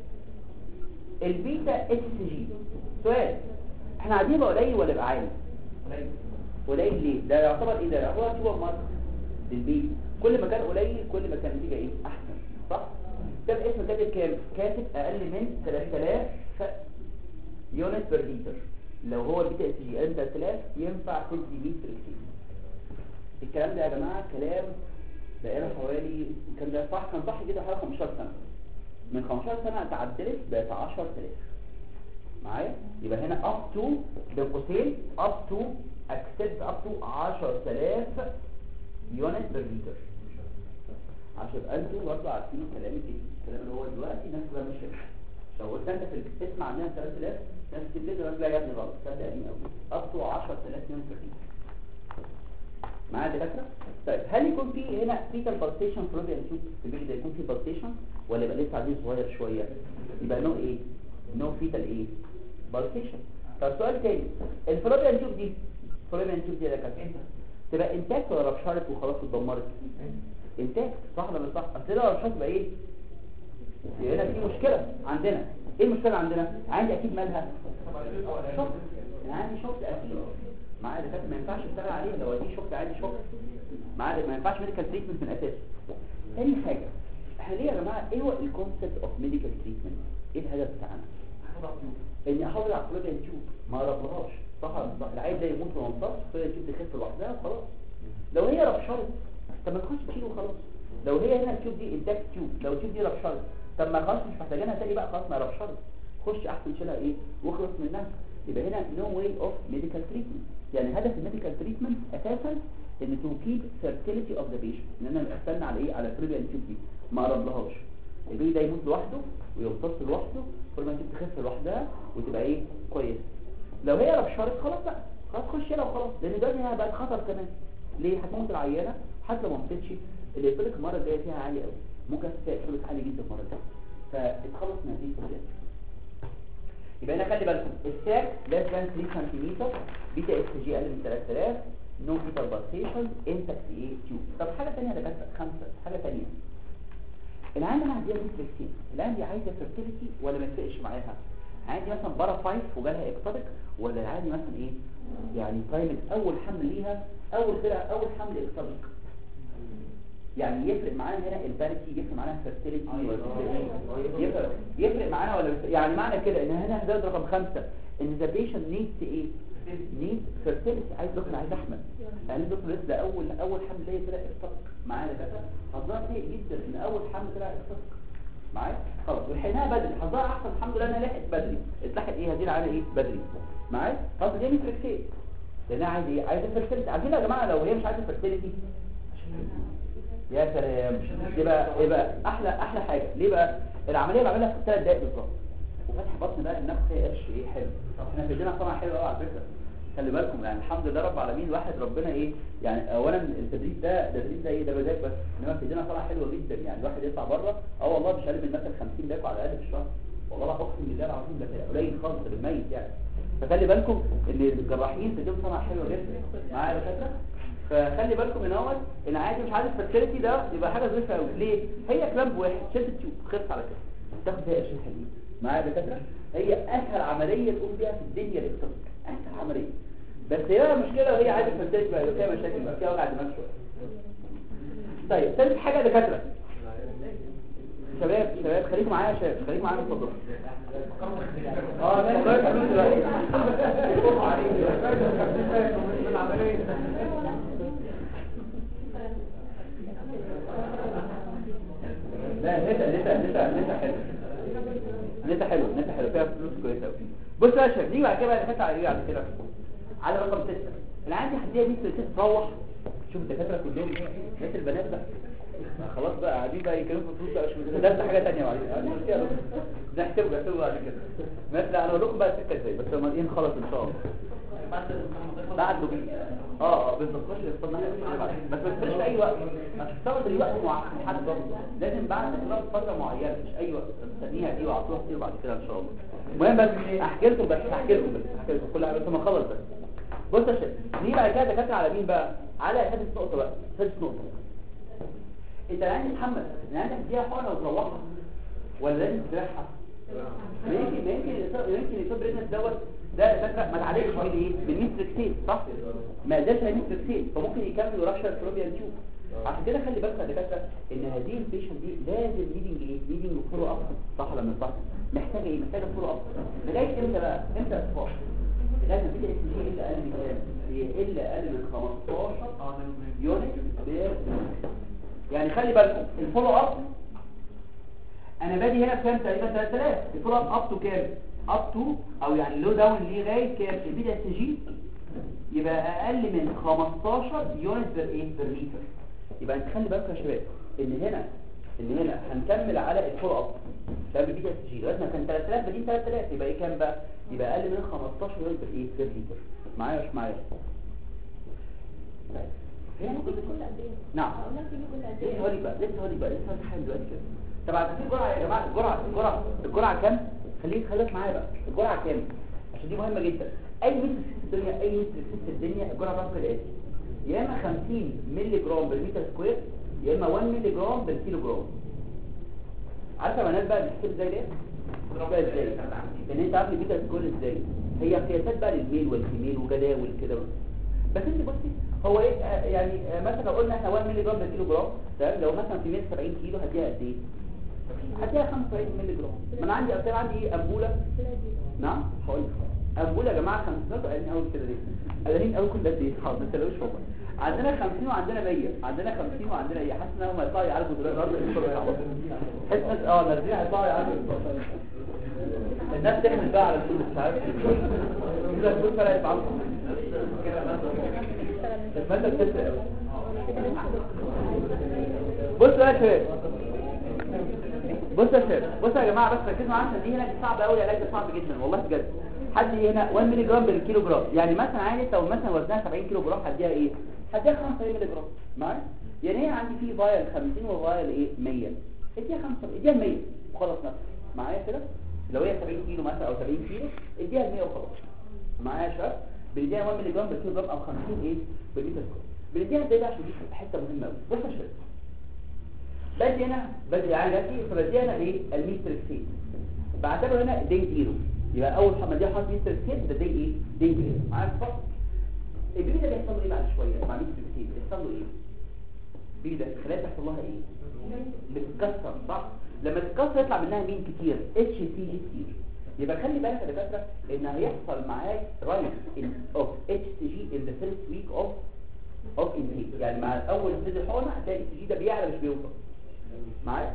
S2: البيتا اس جي سؤال احنا قاعدين يبقى قليل ولا يبقى عالي قليل ليه ده يعتبر ايه ده يعتبر سوبر ماركت للبيت كل ما كان قليل كل ما كان النتيجه ايه احسن صح ده اسم كاتب كام كاتب اقل من 3000 يونت بير لتر لو هو البيتا اس جي اقل من 3000 ينفع تدي 100 ريكسين الكلام ده يا جماعه كلام بقاله حوالي كان ده صح كان صح كده حوالي 15 سنه من 15 سنة اتعدلت بقت 10000 معايا يبقى هنا up to بين قوسين up to accept up to 10000 يونت بير لتر عشان يبقى انتوا برضه عارفين الكلام الجديد الكلام اللي هو دلوقتي الناس كلها مش فاهمه لو قلت انت في تسمع عندنا 3000 ناس كتير جدا لا يا ابني غلط ده قديم قوي up to 10000 يونت بير لتر معايا دكاتره طيب هل يكون في هنا فيتال بالتيشن فلوبيان تيوب البيبي ده يكون في بالتيشن ولا يبقى لسه عايزين صغير شويه يبقى نوع ايه نوع فيتال ايه بالتيشن طب سؤال تاني الفلوبيان تيوب دي الفلوبيان تيوب دي يا دكاتره تبقى انتاكت ولا ربشرت وخلاص اتدمرت انتاكت صح ولا مش صح اصل لو ربشرت تبقى ايه يبقى هنا في مشكله عندنا ايه المشكله عندنا عندي اكيد مالها شوك انا عندي شوك اكيد معايا دكاتره ما ينفعش اشتغل عليه لو دي شوك عادي شوك معايا ما ينفعش ميديكال تريتمنت من الاساس تاني حاجه احنا ليه يا جماعه ايه هو الكونسيبت اوف ميديكال تريتمنت ايه الهدف بتاعنا اني احافظ على الفلويد تيوب ما اقربلهاش صح ولا مش صح العيل ده يموت وما ينصبش الفلويد تيوب تخف لوحدها وخلاص لو هي ربشرت طب ما تخش تشيله وخلاص لو هي هنا التيوب دي انتاك تيوب لو التيوب دي ربشرت طب ما خلاص مش محتاجينها تاني بقى خلاص ما ربشرت خش احسن شيلها ايه واخلص منها يبقى هنا نو واي اوف ميديكال تريتمنت يعني هدف الميديكال تريتمنت اساسا ان تو كيب فيرتيليتي اوف ذا بيشنت ان انا استنى على ايه على الفلويد تيوب دي ما اقربلهاش البيبي ده يموت لوحده ويمتص لوحده كل ما تيجي تخف لوحدها وتبقى ايه كويس لو هي ربشرت خلاص بقى خلاص خش يلا وخلاص لان ده هنا بقت خطر كمان ليه هتموت العيانه حتى لو ما ماتتش اللي يقول لك المره الجايه فيها عالي قوي ممكن تلاقي يقول عالي جدا المره الجايه فاتخلص من هذه الفلوس يبقى هنا خلي بالكم الساك less than 3 سم بيتا اس جي اقل من 3000 نو بيتا بالسيشن انتكت ايه تيوب طب حاجه ثانيه ده بس خمسه حاجه ثانيه العين انا عندي ميتريكسين العين دي عايزه فيرتيليتي ولا ما يفرقش معاها عندي مثلا بارا فايف وجالها اكتوبك ولا العادي مثلا ايه يعني برايمت اول حمل ليها اول فرقه اول حمل اكتوبك يعني يفرق معانا هنا البارتي يفرق معانا الفيرتيليتي يفرق يفرق معانا ولا بيفرق؟ يعني معنى كده ان هنا هدف رقم خمسة ان ذا بيشنت نيدز ايه نيد فيرتيليتي عايز دكتور عايز احمد يعني الدكتور لسه اول اول حمل ليا طلع اكتوبك معانا كده حظها سيء جدا ان اول حمل طلع اكتوبك معايا خلاص ولحقناها بدري حظها احسن الحمد لله انها لحقت بدري اتلحقت ايه هذه العيله ايه بدري معايا خلاص دي ميتريكسين لانها عايزه ايه عايزه فيرتيليتي عارفين يا جماعه لو هي مش عايزه فيرتيليتي يا سلام دي بقى ايه بقى احلى احلى حاجه ليه بقى العمليه بعملها في 3 دقائق بالظبط وفتح بطن بقى النفس فيها قرش ايه حلو احنا في ايدينا صنعه حلوه قوي على فكره خلي بالكم يعني الحمد لله رب العالمين الواحد ربنا ايه يعني اولا التدريب ده التدريب ده ايه ده مزاج بس انما في ايدينا صنعه حلوه جدا يعني الواحد يطلع بره اه والله مش اقل من مثلا 50 باكو على الاقل في الشهر والله لا اقسم بالله العظيم ده قليل خالص للميت يعني فخلي بالكم ان الجراحين في ايديهم صنعه حلوه جدا معايا يا دكاتره فخلي بالكم ان اول ان عادي مش عارف فيرتيليتي ده يبقى حاجه ظريفه قوي ليه هي كلام واحد شلت التيوب خلص على كده تاخد فيها قرشين حلوين معايا يا دكاتره هي اسهل عمليه تقوم بيها في الدنيا الاكتوبك اسهل عمليه بس هي بقى مشكله وهي عايزه فيرتيليتي بقى يبقى فيها مشاكل بقى فيها وجع دماغ شويه طيب ثالث حاجه يا دكاتره شباب شباب خليكم معايا يا شباب خليكم معايا اتفضلوا اه ماشي الله يخليك دلوقتي لا نتا نتا نتا نتا حلو نتا حلو نتا حلو فيها فلوس كويسه قوي بص بقى يا شباب نيجي بعد كده بقى نخش على ايه بعد كده على رقم 6 انا عندي هديها 100 ست تروح شوف الدكاتره كلهم ناس البنات بقى ما خلاص بقى قاعدين بقى يتكلموا في فلوس بقى مش ده حاجه ثانيه معلش نحسبه نحسبه بعد كده ماشي لا انا اقول لكم بقى السكه ازاي بس لما ايه نخلص ان شاء الله بعد دقيقة اه اه بالظبط مش يفضل بس ما تستناش في اي وقت ما تستخدم الوقت محدد برضه لازم بعد خلال فتره معينه مش اي وقت تستنيها دي وعطوها كتير بعد كده ان شاء الله المهم بس احكي لكم بس احكي لكم بس احكي لكم كل حاجه بس ما اخلص بس بص يا شباب دي بعد كده دكاتره على مين بقى على سادس نقطه بقى سادس نقطه انت عايز تتحمل انا عايزك تديها حقنه وتروحها ولا لازم تريحها ممكن ممكن يمكن يصيب ريتنس دوت ده فكره ما تعالجش من ايه من ميتريكسين صح ما اداش ميتريكسين فممكن يكمل ورشر فلوبيان تيوب عشان كده خلي بالك يا دكاتره ان هذه البيشنت دي لازم نيدنج ايه نيدنج فولو اب صح ولا مش صح محتاجه ايه محتاجه فولو اب لغايه امتى بقى امتى اصفار لازم بيتا اس جي الا اقل من كام الا اقل من 15 يونت بير يعني خلي بالكم الفولو اب انا بادي هنا بكام تقريبا 3000 الفول اب اب تو كام اب تو او يعني لو داون لغايه كام البيتا اس جي يبقى اقل من 15 يونت بير ايه بير لتر يبقى انت خلي بالكم يا شباب ان هنا ان هنا هنكمل على الفول اب شباب البيتا اس جي لغايه ما كان 3000 بدين 3000 يبقى ايه كام بقى يبقى اقل من 15 يونت بير ايه بير لتر معايا مش معايا طيب هي ممكن
S4: كل قد ايه
S2: نعم
S4: اقول لك تيجي كل قد
S2: لسه
S4: ايه
S2: هوري بقى لسه هوري بقى لسه هوري حاجه دلوقتي كده طب عارفين الجرعه يا جماعه الجرعه الجرعه الجرعه كام خليك خليك معايا بقى الجرعه كام عشان دي مهمه جدا اي متر في الدنيا اي متر في الدنيا الجرعه بتاعته كالاتي يا اما 50 مللي جرام بالمتر سكوير يا اما 1 مللي جرام بالكيلو جرام عارفه يا بنات بقى بتحسب ازاي ليه بقى ازاي لان انت عارف البيتا سكور ازاي هي قياسات بقى للميل والفيميل وجداول كده بس انت بصي هو ايه آه، يعني آه، مثلا لو قلنا احنا 1 مللي جرام بكيلو جرام تمام لو مثلا في 70 كيلو هديها قد ايه هديها 75 مللي جرام ما انا عندي اصلا عندي ايه انبوله نعم هقول لك انبوله يا جماعه 50 قالين اول كده ليه قالين اول كل قد ايه حاضر ما تلاقوش فوق عندنا 50 وعندنا 100 عندنا 50 وعندنا 100 حاسس ان هم هيطلعوا يعالجوا دلوقتي النهارده حاسس ناس اه نازلين هيطلعوا يعالجوا الناس تحمل بقى على الفلوس مش عارف كده الفلوس فرقت معاهم المادة بتفرق قوي بصوا يا شباب بصوا يا شباب بصوا يا جماعه بس ركزوا معايا عشان دي هنا صعبه قوي العلاج ده صعب جدا والله بجد حد هنا 1 مللي جرام بالكيلو جرام يعني مثلا عادي لو مثلا وزنها 70 كيلو جرام هديها ايه هديها 75 مللي جرام معايا يعني هي عندي في فايل 50 وفايل ايه 100 اديها 5 اديها 100 وخلاص نفسك معايا كده لو هي 70 كيلو مثلا او 70 كيلو اديها 100 وخلاص معايا يا شباب بنديها 1 مللي جرام بالكيلو جرام او 50 ايه بالمتر سكوير بنديها ازاي بقى عشان دي حته مهمه قوي بص يا شباب بدي هنا بدي يعني دلوقتي فبدي هنا ايه الميستركسيت بعتبره هنا دي زيرو يبقى اول ما دي حاطط ميستركسيت ده دي ايه دي زيرو معايا فقط البيبي ده بيحصل له ايه بعد شويه مع ميستركسيت بيحصل له ايه البيبي ده الخلايا بيحصل لها ايه بتتكسر صح لما تتكسر يطلع منها مين كتير اتش سي جي كتير يبقى خلي بالك يا دكاتره ان هيحصل معاك رايت اوف اتش سي جي ان ذا فيرست ويك اوف اوف انتيك يعني مع اول سيد الحقنه هتلاقي الاتش جي ده بيعلى مش بيوصل معايا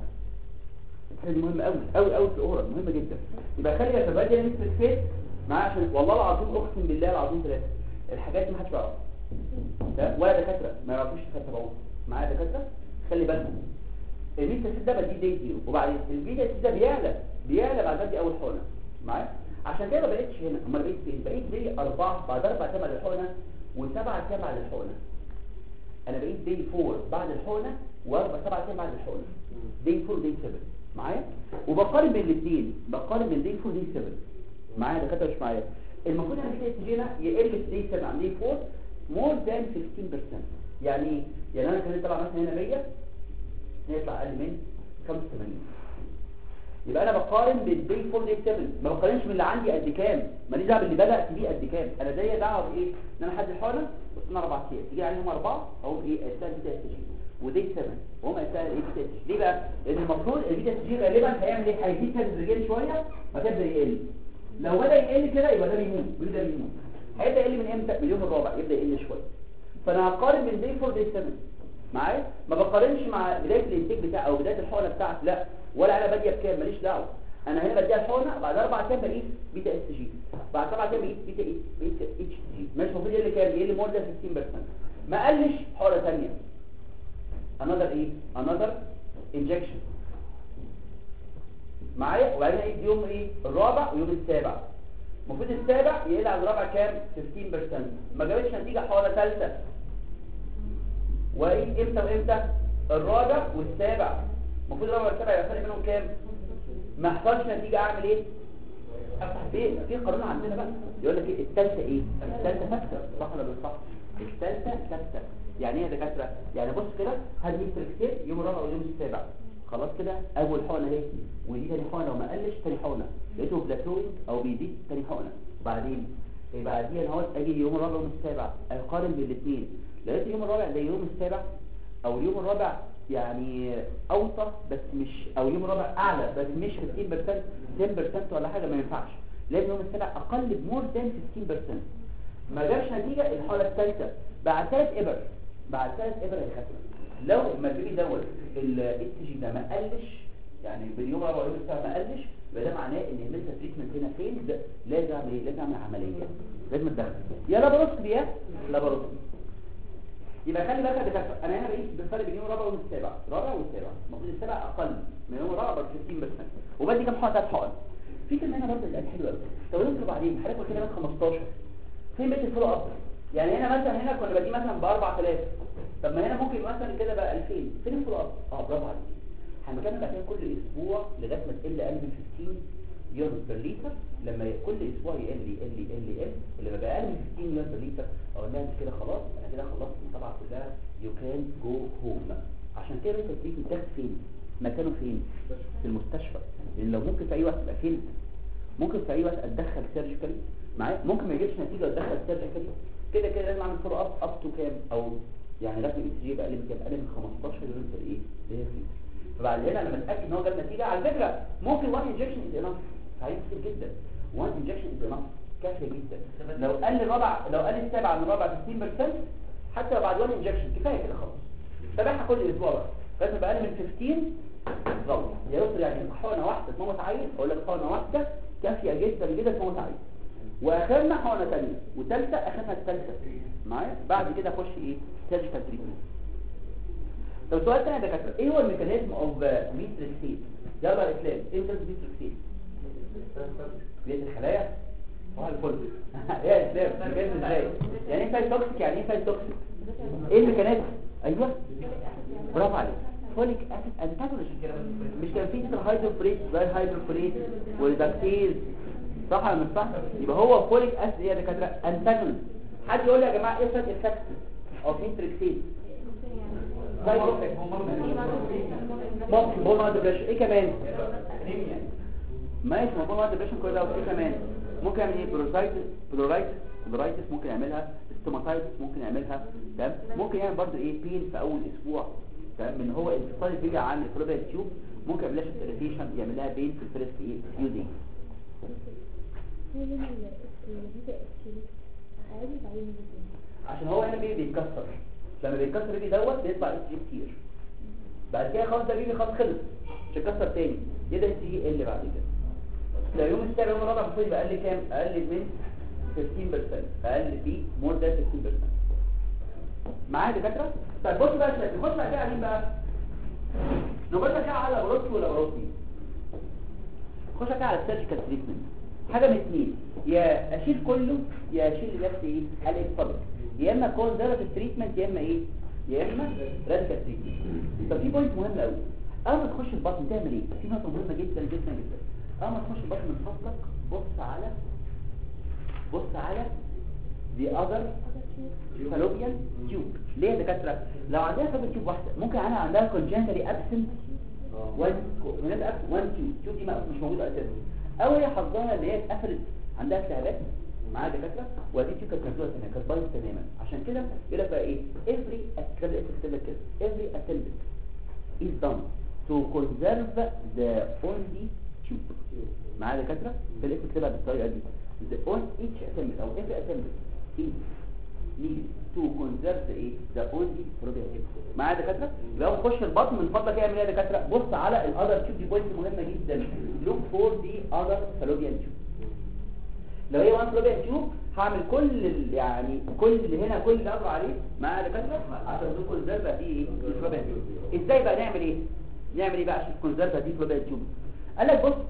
S2: الحاجه دي مهمه قوي قوي قوي في الاورال مهمه جدا يبقى خلي بالك بقى دي نسبه فيت معايا عشان والله العظيم اقسم بالله العظيم ثلاثه الحاجات دي ما حدش بيعرفها ده ولا دكاتره ما يعرفوش يكتبوها معايا دكاتره خلي بالكم الميتا سيد ده بدي دي زيرو وبعدين البيتا سيد ده بيعلى بيعلى بعد بدي اول حقنه معايا عشان كده ما بقتش هنا امال بقيت فين بقيت دي أربعة بعد أربع أيام بعد الحقنة وسبعة أيام بعد الحقنة أنا بقيت دي فور بعد الحقنة وأربع سبعة أيام بعد الحقنة دي فور دي سبعة معايا وبقارن بين الاثنين بقارن بين دي فور دي سبعة معايا دكاتره مش معايا المفروض ان البيتا تجينا يقل في دي 7 عن دي 4 مور ذان 15% يعني ايه يعني انا كان طلع مثلا هنا 100 هيطلع اقل من 85 يبقى انا بقارن بالدي 4 دي 7 ما بقارنش باللي عندي قد كام ماليش دعوه باللي بدات بيه قد كام انا زي دعوه بايه ان انا حد الحقنه وصلنا اربع ايام تيجي عليهم اربعه اقوم ايه استاهل بيتا اس جي ودي 7 وهم استاهل ايه بيتا اس جي ليه بقى لان المفروض البيتا اس جي غالبا هيعمل ايه هيزيد تدريجيا شويه فتبدا يقل لو بدا يقل كده يبقى ده بيموت واللي ده بيموت هيبدا يقل من امتى من اليوم الرابع يبدا يقل شويه فانا هقارن بين دي 4 دي 7 معايا ما بقارنش مع بدايه الانتاج بتاعي او بدايه الحقنه بتاعتي لا ولا انا باديه بكام ماليش دعوه انا هنا بديها الحقنه بعد اربع ايام بقيت بيتا اس جي بعد سبع ايام بقيت بيتا إيه؟ بيتا اتش جي مش المفروض يقل كام يقل مور ذان 15% ما قلش حقنه ثانيه another ايه another injection معايا وبعدين ايه يوم ايه الرابع ويوم السابع المفروض السابع يقل على الرابع كام 15% ما جابتش نتيجه حقنه ثالثه وايه امتى وامتى الرابع والسابع المفروض الرابع والسابع يبقى فرق بينهم كام ما حصلش نتيجه اعمل ايه افتح في في قانون عندنا بقى يقول لك ايه الثالثه ايه الثالثه ثابته صح ولا مش صح الثالثه ثابته يعني ايه يا دكاتره يعني بص كده هدي تركتين يوم الرابع واليوم السابع خلاص كده اول حقنه اهي ودي تاني حقنه وما قلش تاني حقنه لقيته بلاتوينج او بيزيد تاني حقنه وبعدين إيه بعديها اهوت اجي اليوم الرابع واليوم السابع اقارن بين الاثنين لقيت اليوم الرابع زي اليوم السابع او اليوم الرابع يعني اوطى بس مش او اليوم الرابع اعلى بس مش 15% 10% ولا حاجه ما ينفعش لازم اليوم السابع اقل بمور ذان 15% ما جابش نتيجه الحاله الثالثه بعد ثلاث ابر بعد ثلاث ابر يا خاتم لو ما البيبي دوت الاس جي ده ما قلش يعني باليوم الرابع واليوم السابع ما قلش يبقى ده معناه ان الميتا تريتمنت هنا فين ده لازم اعمل ايه لازم اعمل عمليه لازم اتدخل يا لاباروسكوبي يا لاباروسكوبي يبقى خلي بالك يا دكاتره انا هنا بقيت بالفرق بين يوم الرابع واليوم السابع الرابع والسابع المفروض السابع اقل من يوم الرابع ب 60% وبدي كام حقنه ثلاث حقن في كلمه هنا برضه اللي حلوه قوي لو نطلب بعدين حضرتك قلت لي 15 فين بقيت الفولو اب يعني هنا مثلا هنا كنا بدي مثلا ب 4000 طب ما هنا ممكن مثلا كده بقى 2000 فين الفولو اب اه برافو عليك هنكمل بعد كده كل اسبوع لغايه ما تقل اقل من 15 يونت بر لتر لما كل اسبوع يقل يقل يقل يقل ولما بقى اقل من 15 يونت بر لتر اقول لها انت كده خلاص انا كده خلصت المتابعه كلها يو كان جو هوم عشان كده انت بتيجي تاخد فين مكانه فين في المستشفى لان لو ممكن في اي وقت يبقى فين ممكن في اي وقت اتدخل سيرجيكالي معايا ممكن ما يجيبش نتيجه اتدخل سيرجيكالي كده كده لازم اعمل فولو اب اب تو كام او يعني لازم الاي سي جي يبقى اقل من كام اقل من 15 يونت بير ايه بير فيت فبعد هنا لما اتاكد ان هو جاب نتيجه على فكره ممكن وان انجكشن از انف هاي كتير جدا وان انجكشن از انف كافيه جدا لو قل الربع لو قل السابع من الربع 60% حتى لو بعد وان انجكشن كفايه كده خلاص تابعها كل اسبوع بقى لازم يبقى اقل من 15 غلط يا يوصل يعني حقنه واحده تموت عيل اقول لك حقنه واحده كافيه جدا جدا تموت عيل واخرنا حقنه ثانيه وثالثه اخرنا الثالثه معايا بعد كده اخش ايه سيرجيكال تريتمنت طب سؤال تاني يا دكاتره ايه هو الميكانيزم اوف ميتريكسيت يلا يا اسلام ايه ميكانيزم ميتريكسيت بيت الخلايا اه الفل يا اسلام ميكانيزم ازاي يعني ايه سايتوكسيك يعني ايه سايتوكسيك ايه الميكانيزم ايوه برافو عليك فوليك اسيد انتاجونست مش كان في الهيدروفريت زي الهيدروفريت والدكتيز صح ولا مش صح يبقى هو فوليك اسيد يا دكاتره انتاجونست حد يقول لي يا جماعه ايه السايد افكت اوف ميتريكسيت سايد افكت ممكن بول مارد بريشن ايه كمان ماشي ما بول مارد بريشن كل ده ايه كمان ممكن يعمل ايه بروسايتس بلورايتس بلورايتس ممكن يعملها ستوماتايتس ممكن يعملها تمام ممكن يعمل برضو ايه بين في اول اسبوع تمام من هو انفصال الفيجا عن الفلوبيا تيوب ممكن يعمل لها اريتيشن يعمل لها بين في الفيرست ايه فيو دي عشان هو هنا بيبي بيتكسر لما بيتكسر بيبي دوت بيطلع اس جي كتير بعد كده خلاص ده بيبي خلاص خلص مش هيتكسر تاني يبدا اس جي ال بعد كده لو يوم السابع يوم الرابع المفروض يبقى اقل كام اقل من 15% اقل فيه مور ذان 15% معايا دكاتره طيب بص بقى شويه نخش بقى كده على مين بقى نخش كده على بروتي ولا بروتي نخش كده على السيرجيكال تريتمنت حاجه من اثنين يا اشيل كله يا اشيل بس ايه الاكسبر يا اما كونزرفتيف تريتمنت يا اما ايه يا اما راديكال تريتمنت طب في بوينت مهم قوي اول ما تخش البطن تعمل ايه في نقطه مهمه جدا جدا جدا اول ما تخش البطن من فضلك بص على بص على the other fallopian tube ليه يا دكاتره لو عندها fallopian tube واحده ممكن انا عندها congenitally absent one هناك absent one tube tube دي ما- مش موجوده اساسا او هي حظها ان هي اتقفلت عندها التهابات معاها دكاتره ودي تيوب كانت مكسوره تماما كانت بايظه تماما عشان كده يقول لك بقى ايه every كده الاسم كتب لك كده every attempt is done to conserve the only tube معايا دكاتره ده الاسم كتبها بالطريقه دي the on each attempt او every attempt is needed to conserve the ايه the only probability معايا دكاتره لو خش البطن من فضلك اعمل ايه يا دكاتره بص على الاذر تيوب دي بوينت مهمه جدا look for the other fallopian tube لو هي وان fallopian tube هعمل كل ال- يعني كل اللي هنا كل اللي اقدر عليه معايا دكاتره عشان دول كونزرفا دي ايه fallopian tube ازاي بقى نعمل ايه نعمل ايه بقى عشان كونزرفا دي fallopian tube قال لك بص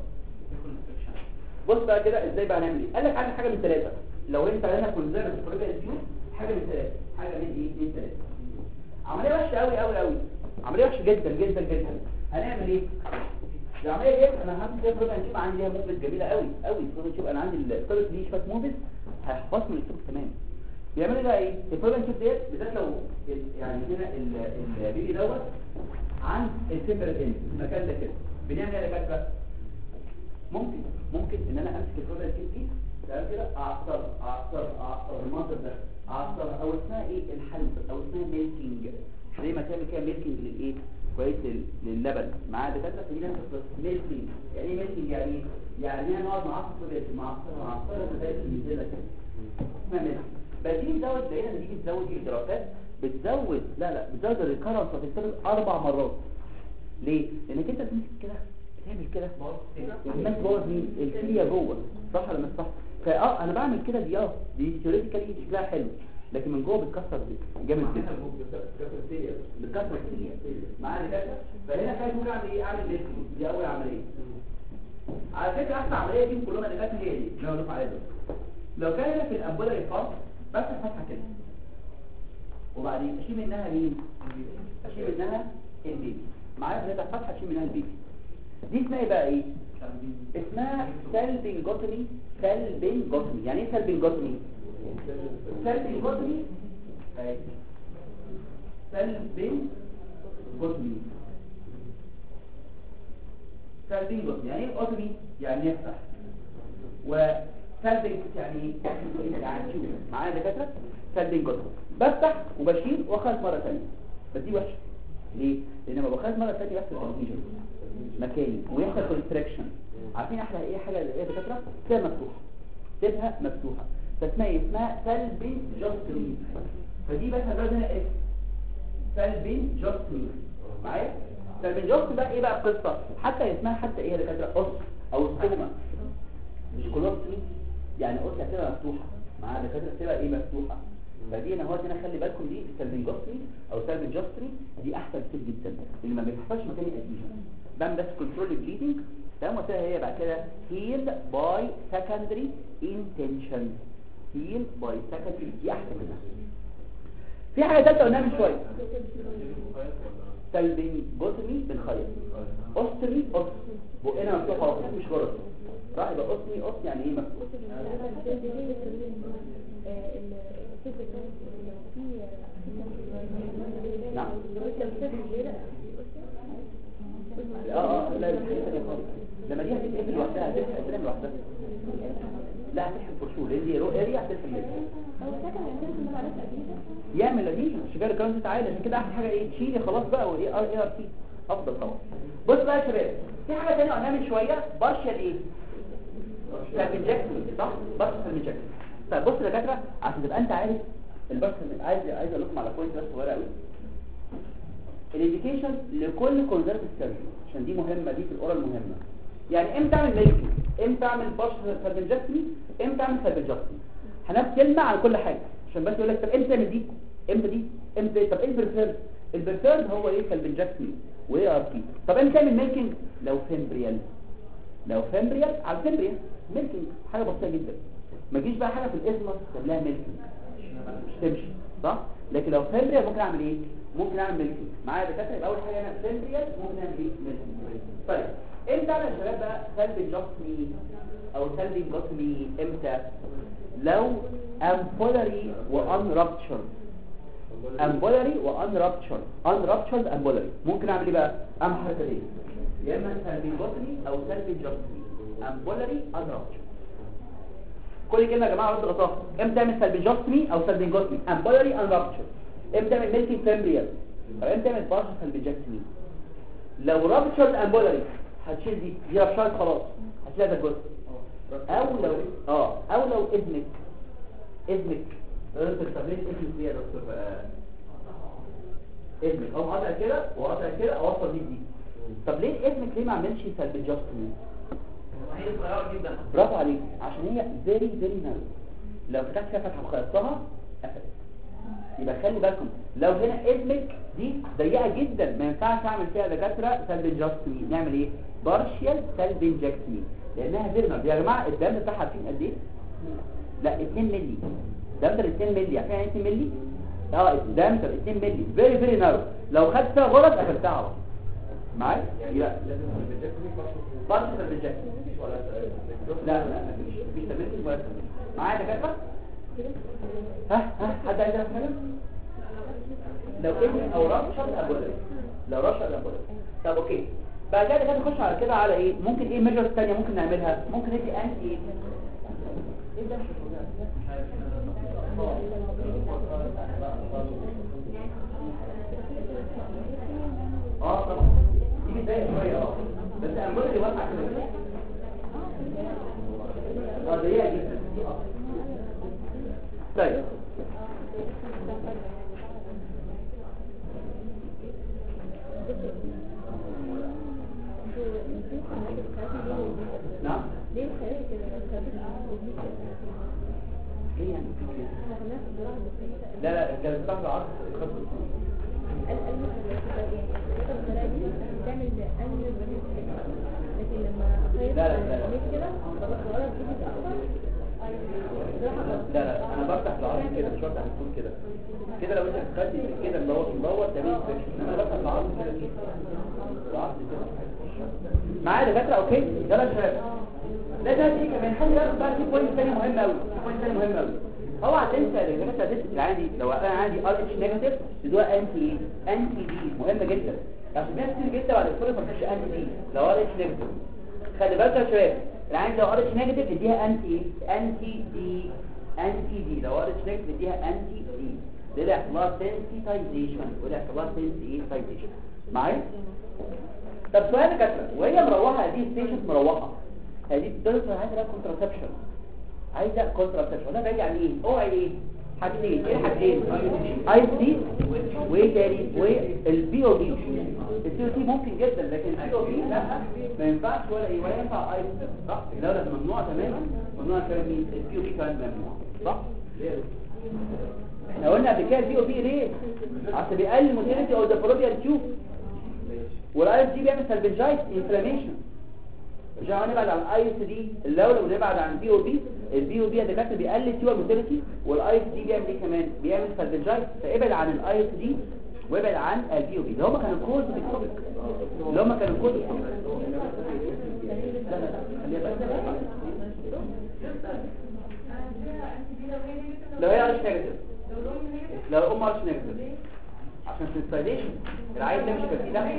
S2: بص بقى كده ازاي بقى نعمل ايه قال لك حاجه حاجه من ثلاثه لو انت هنا كونزرف fallopian tube حاجه من ثلاثه حاجه من ايه من ثلاثه عمليه وحشه قوي قوي قوي عمليه وحشه جدا جدا جدا هنعمل ايه العمليه ديت انا هعمل فيها فلوبيان تيوب عندي ليها موفز جميله قوي قوي فلوبيان تيوب انا عندي الفلوبيان دي شويه موفز هيحفظهم الكتب تمام بيعمل ايه بقى ايه الفلوبيان تيوب ديت بالذات لو ال- يعني هنا ال- البيبي دوت عند الفيمبر اند المكان ده كده بنعمل ايه يا دكاتره ممكن ممكن ان انا امسك الفلوبيان تيوب دي تمام كده اعصر اعصر اعصر المنظر ده اعصر او اسمها ايه الحلب او اسمها ميلكينج زي ما تعمل كده ميلكينج للايه كويس لل- للبن معاه دكاتره في ناس ميلكينج يعني ايه ميلكينج يعني ايه يعني انا نقعد نعصر في معصر معصر لغايه ما ينزل لك كده اسمها ميلكينج بس دي بتزود لقينا ان دي بتزود دي الدراسات بتزود لا لا بتزود الريكارنس بتتكرر اربع مرات ليه؟ لانك انت بتمسك كده بتعمل كده عمال تبوظ مين الكليه جوه صح ولا مش صح فاه انا بعمل كده دي اه دي ثيوريتيكالي شكلها حلو لكن من جوه بتكسر جامد جدا بتكسر الكليه معايا كده فهنا كان ممكن اعمل ايه اعمل ايه دي اول عمليه على فكره احسن عمليه فيهم كلهم اللي كانت هي دي اللي انا بقول عليها لو كان هنا في الامبولاري فاست بس فتحه كده وبعدين اشيل منها مين اشيل منها البيبي معايا ثلاثه فتحه اشيل منها البيبي دي اسمها ايه بقى ايه اسمها سلبنجوتومي سلبنجوتومي يعني ايه سلبنجوتومي سلبنجوتومي اهي سلبنجوتومي سالبنجوتومي يعني ايه اوتومي يعني يفتح وسالبنج يعني ايه يعني شوف معايا يا دكاتره سالبنجوتومي بفتح وبشيل واخد مره ثانيه بس دي وحشه ليه لان لما باخد مره ثانيه بيحصل كونفيوجن مكاني ويحصل كونستريكشن عارفين احلى ايه حاجه ايه يا دكاتره سيبها مفتوحه سيبها مفتوحه فاسمها ايه اسمها سلبي جاستري فدي بس هنقول هنا ايه سلبي جاستري معايا سلبي جاستري بقى ايه بقى القصه حتى اسمها حتى ايه يا دكاتره قص او ستوما مش كولوستري يعني قص هتبقى مفتوحه معايا دكاتره تبقى ايه مفتوحه فدي انا هو هنا خلي بالكم دي السلبنجوستري او سلبنجوستري دي احسن كتير جدا لان ما بيحصلش مكان الاديشن بعمل بس كنترول البليدنج تمام وقتها هي بعد كده هيل باي سكندري انتنشن هيل باي سكندري دي احسن منها في حاجه ثالثه قلناها من شويه سلبنجوتمي بالخيط اوستري اوس بقنا مفتوحه اهو مش غلط صح يبقى اوستمي اوس يعني ايه مفتوح نعم اه اه لا دي حاجه ثانيه خالص لما دي هتتقفل لوحدها هتتقفل لوحدها لا هتحل فور لان دي رو اريا هتقفل منها يعمل اديشن شغال كرنت عالي عشان كده احلى حاجه ايه تشيلي خلاص بقى وايه ار اي ار سي افضل طبعا بص بقى يا شباب في حاجه ثانيه قلناها من شويه بارشال ايه سالفنجكتومي صح بارشال سالفنجكتومي طيب بص يا دكاتره عشان تبقى انت عارف البارشال عايز عايز اقول لكم على بوينت بس صغيره قوي الانديكيشن لكل كونزرف سيرجري عشان دي مهمه دي في الاورال مهمه يعني امتى اعمل ميلكي امتى اعمل بارشال سالفنجكتومي امتى اعمل سالفنجكتومي هناخد كلمه عن كل حاجه عشان بس يقول لك طب امتى تعمل دي امتى دي امتى طب ايه البرفيرد البرفيرد هو ايه سالفنجكتومي وايه ار بي طب امتى تعمل ميلكينج لو فيمبريال لو فيمبريال على الفيمبريال ميلكينج حاجه بسيطه جدا ما تجيش بقى حاجه في الاسمر تعملها ميلكينج مش تمشي صح لكن لو فيمبريال ممكن اعمل ايه ممكن اعمل ميلكينج معايا دكاتره يبقى اول حاجه انا فيمبريال ممكن اعمل ايه ميلكينج طيب امتى اعمل يا شباب بقى سلب جوتمي او سلب جوتمي امتى لو امبولاري وان رابتشر امبولاري وان رابتشر ان رابتشرد امبولاري ممكن اعمل ايه بقى اعمل حركه دي يا اما سلب جوتمي او سلب جوتمي امبولاري ان رابتشر كل كلمه يا جماعه رد غلطها امتى اعمل سلب جوتمي او سلب جوتمي امبولاري ان رابتشر امتى اعمل ميلكي فيمبريال او امتى اعمل بارشل سلب جوتمي لو رابتشرد امبولاري هتشيل دي دي رابتشرد خلاص هتشيل هذا الجزء او لو اه او لو اذنك اذنك انت استخدمت اذنك دي يا دكتور بقى اذنك اقوم قاطع كده وقاطع كده اوصل دي دي طب ليه اذنك ليه ما عملش سلب جاستمي
S3: هي صغيره جدا
S2: برافو عليك عشان هي فيري فيري نارو لو فتحت فيها فتحه وخيطتها قفلت يبقى خلي بالكم لو هنا اذنك دي ضيقه جدا ما ينفعش اعمل فيها دكاتره سلب جاستمي نعمل ايه بارشال سلب انجكتمي لانها فيرنر يا جماعه الدم بتاعها عارفين قد ايه لا 2 مللي دمتر 2 مللي عارفين يعني 2 مللي اه دمتر 2 مللي فيري فيري نارو لو خدت فيها غلط قفلتها على طول معايا يبقى
S3: لازم البنجكتومي
S2: بارشال سلب انجكتمي
S3: ولا
S2: لا لا مفيش مفيش تمرين ولا تمرين معايا دكاتره ها ها حد عايز يعرف حاجه لو ابن او رشد ابولاري لو رشد ابولاري طب اوكي بعد كده كده نخش على كده على ايه ممكن ايه ميجرز ثانيه ممكن نعملها ممكن ندي انتي ايه ايه ده اه طبعا دي بدايه شويه اه بس الابولاري واسعه كده اه ضيقه جدا دي اه طيب نعم
S4: ليه الخيال كده
S2: ايه يعني لا لا كانت بتاخد عرض خط
S4: لكن لما اخيط
S2: لا، لا، لا.
S4: كده ببقى ايدي اكتر
S2: لا لا انا بفتح العرض كده مش بفتح الطول كده كده لو انت خدت كده مدور مدور ده بيه انا بفتح العرض كده العرض كده معايا دكاتره اوكي يلا يا شباب لا ده دي كمان خلي بالك بقى في بوينت ثاني مهم قوي في بوينت ثاني مهم قوي اوعى تنسى يا جماعه تنسى عندي لو انا عندي ار اتش نيجاتيف تدوها انتي ايه انتي دي مهمه جدا عشان في ناس كتير جدا بعد الفرق ما تخش انتي دي لو ار اتش نيجاتيف خلي بالك يا شباب العين لو ار اتش نيجاتيف اديها انتي انتي دي انتي دي لو ار اتش نيجاتيف اديها انتي دي ده اللي هيحصل لها سنسيتايزيشن وده هيحصل لها سنسيتايزيشن معايا طب سؤال كده وهي مروحه هذه ستيشن مروحه هذه الدكتور عايزه كونتراسبشن عايزه كونتراسبشن وده جاي يعني ايه اوعي ايه حاجتين ايه الحاجتين اي سي وايه تاني والبي او بي البي او بي ممكن جدا لكن البي او بي لا ما ينفعش ولا ايه ولا ينفع اي سي صح لا ده ممنوع تماما ممنوع كلام مين البي او بي كمان ممنوع صح احنا قلنا قبل كده البي او بي ليه عشان بيقلل موتيليتي او ذا فلوبيان تيوب والاي اس دي بيعمل سلبنجايت انفلاميشن عشان هنبعد عن الاي اس دي لو لو نبعد عن البي او بي البي او بي ده كاتب بيقلل تيوب موتيليتي والاي اس دي بيعمل ايه كمان بيعمل سلبنجايت فابعد عن الاي اس دي وابعد عن البي او بي اللي هم كانوا الكوز بالتوبيك اللي هم كانوا الكوز لا لا لا خليها بس لو هي ارش نيجاتيف لو ام ارش نيجاتيف عشان سنسيتايزيشن العيل ده مش كده لا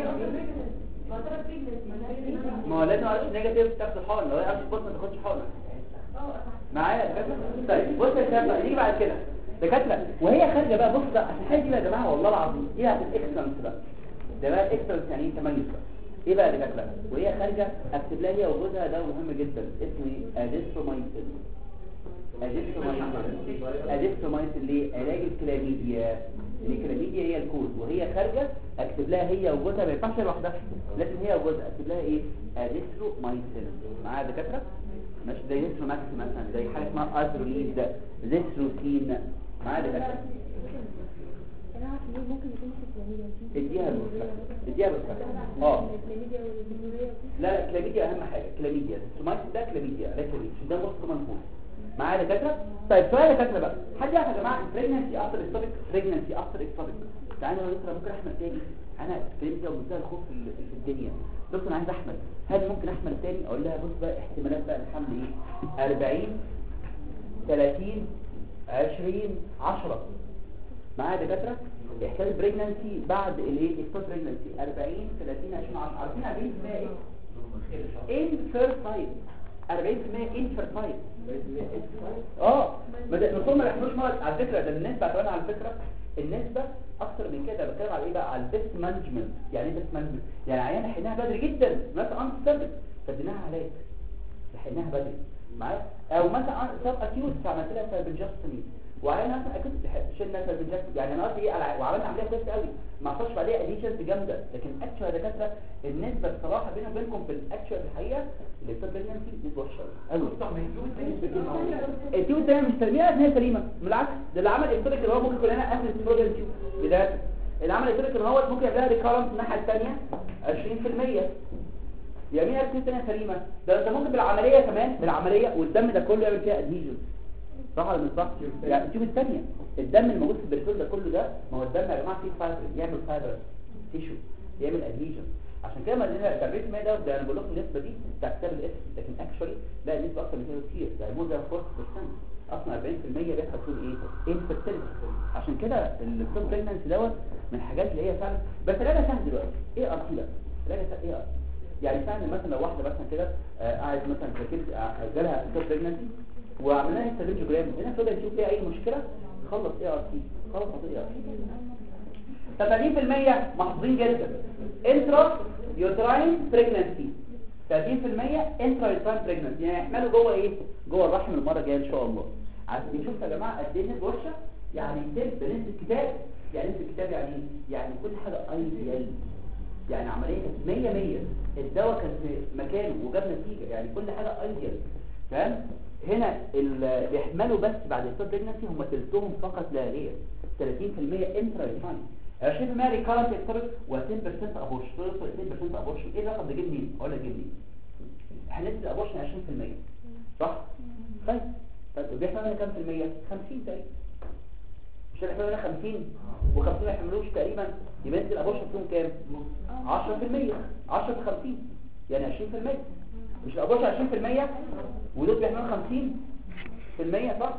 S2: ما هو لازم ارش نيجاتيف تاخد الحقن لو هي ارش بوست ما تاخدش حقن معايا يا دكاتره طيب بص يا شباب نيجي بعد كده دكاتره وهي خارجه بقى بص بقى عشان الحاجه دي بقى يا جماعه والله العظيم دي هتبقى اكسلنس بقى ده بقى اكسلنس يعني ايه تميز بقى ايه بقى يا دكاتره وهي خارجه اكتب لها هي وجوزها ده مهم جدا اسمه ايه اديسترومايسين اديسترومايسين ليه علاج الكلاميديا الكلاميديا هي الكوز وهي خارجه اكتب لها هي وجوزها ما ينفعش لوحدها لازم هي وجوزها اكتب لها ايه اديسترومايسين معايا يا دكاتره ماشي زي ديستروماكس مثلا زي حاجه اسمها ازروليد ديستروكين معايا يا دكاتره
S4: ممكن يكون في كلاميديا
S2: اديها المستقبل اديها المستقبل اه
S4: الكلاميديا والبنوريا
S2: لا لا كلاميديا اهم حاجه كلاميديا ديستروماكس ده كلاميديا ده كلاميديا ده موست كومن كوز معايا يا دكاتره طيب سؤال يا دكاتره بقى حد يعرف يا جماعه البريجنسي افتر اكتوبيك بريجنسي افتر اكتوبيك تعالى يا دكتور ممكن احمل تاني انا اتكلمت ومنتهى الخوف في ال- في الدنيا دكتور انا عايز احمل هل ممكن احمل تاني اقول لها بص بقى احتمالات بقى الحمل ايه 40 30 20 10 معايا يا دكاتره احتمال البريجنسي بعد الايه اكتوب بريجنسي 40 30 20 10 عارفين 40% ايه انفيرتايل 40% انفيرتايل اه ما ده الرسوم ما يحملوش مرض على فكره ده النسبه كمان على فكره النسبه اكتر من كده بتكلم على ايه بقى على البيست مانجمنت يعني ايه بيست مانجمنت يعني عيان لحقناها بدري جدا مثلا انت سبت فاديناها علاج لحقناها بدري معايا او مثلا سب اكيوت فعملت لها سايبنجستمي وعيان مثلا اكيد شلنا سايبنجستمي يعني انا قصدي ايه على وعملنا عمليه كويسه قوي ما حصلش بعديها اديشنز جامده لكن اكشوال يا دكاتره النسبه بصراحه بيني وبينكم في الاكشوال الحقيقه اللي بتبقى بريجنسي نسبه وحشه قوي التيوب الثانيه مش سليمه ان هي سليمه بالعكس ده اللي عمل اكتوريك اللي هو ممكن يكون هنا قفل البروجن تيوب بدايه اللي عمل اكتوريك اللي هو ممكن يعملها ريكارنت الناحيه الثانيه 20% يمين التيوب الثانيه سليمه ده ده ممكن بالعمليه كمان بالعمليه والدم ده كله يعمل فيها ادهيجن صح ولا مش صح يعني التيوب الثانيه الدم الموجود في البريتول ده كله ده ما هو الدم يا جماعه فيه فايبر يعمل فايبر تيشو يعمل ادهيجن عشان كده ما لنا الريت ما ده ده انا بقول لكم النسبه دي بتاع كتاب الاسم لكن اكشولي لا النسبه اكتر من كده كتير ده مور ذان 40% اصلا 40% بيحصل فيه ايه انفيرتيلتي عشان كده الستوب بريجننسي دوت من الحاجات اللي هي فعلا بس علاجها سهل دلوقتي ايه ار تي ده علاجها سهل ايه ار يعني سهل مثلا لو واحده مثلا كده آه، قاعد مثلا ذاكرت جالها ستوب بريجننسي وعملنا لها هيستالوجيوجرام هنا كده نشوف فيها اي مشكله خلص ايه ار تي خلص ايه ار تي 80% محظوظين جدا انترا يوتراين بريجننسي 30% انترا يوتراين بريجننسي يعني يحملوا جوه ايه جوه الرحم المره الجايه ان شاء الله عايزين نشوف يا جماعه قد ايه النسبه وحشه يعني تب بنسبه كتاب يعني نسبه كتاب يعني ايه يعني كل حاجه ايديال يعني عمليه كانت 100 100 الدواء كان في مكانه وجاب نتيجه يعني كل حاجه ايديال فاهم هنا اللي بيحملوا بس بعد الستوب بريجننسي هم تلتهم فقط لا غير 30% انترا يوتراين 20% ريكارنت اكترس و 10% ابورشن 10% ابورشن ايه الرقم ده جه منين اقول لك جه منين احنا نسبه الابورشن 20% صح طيب طيب وبيحمل منها كام في المية 50 تقريبا مش هيحمل منها 50 و50 ما يحملوش تقريبا يبقى نسبه الابورشن فيهم كام 10% 10 في 50 يعني 20% مش الابورشن 20% ودول بيحملوا 50 في المية صح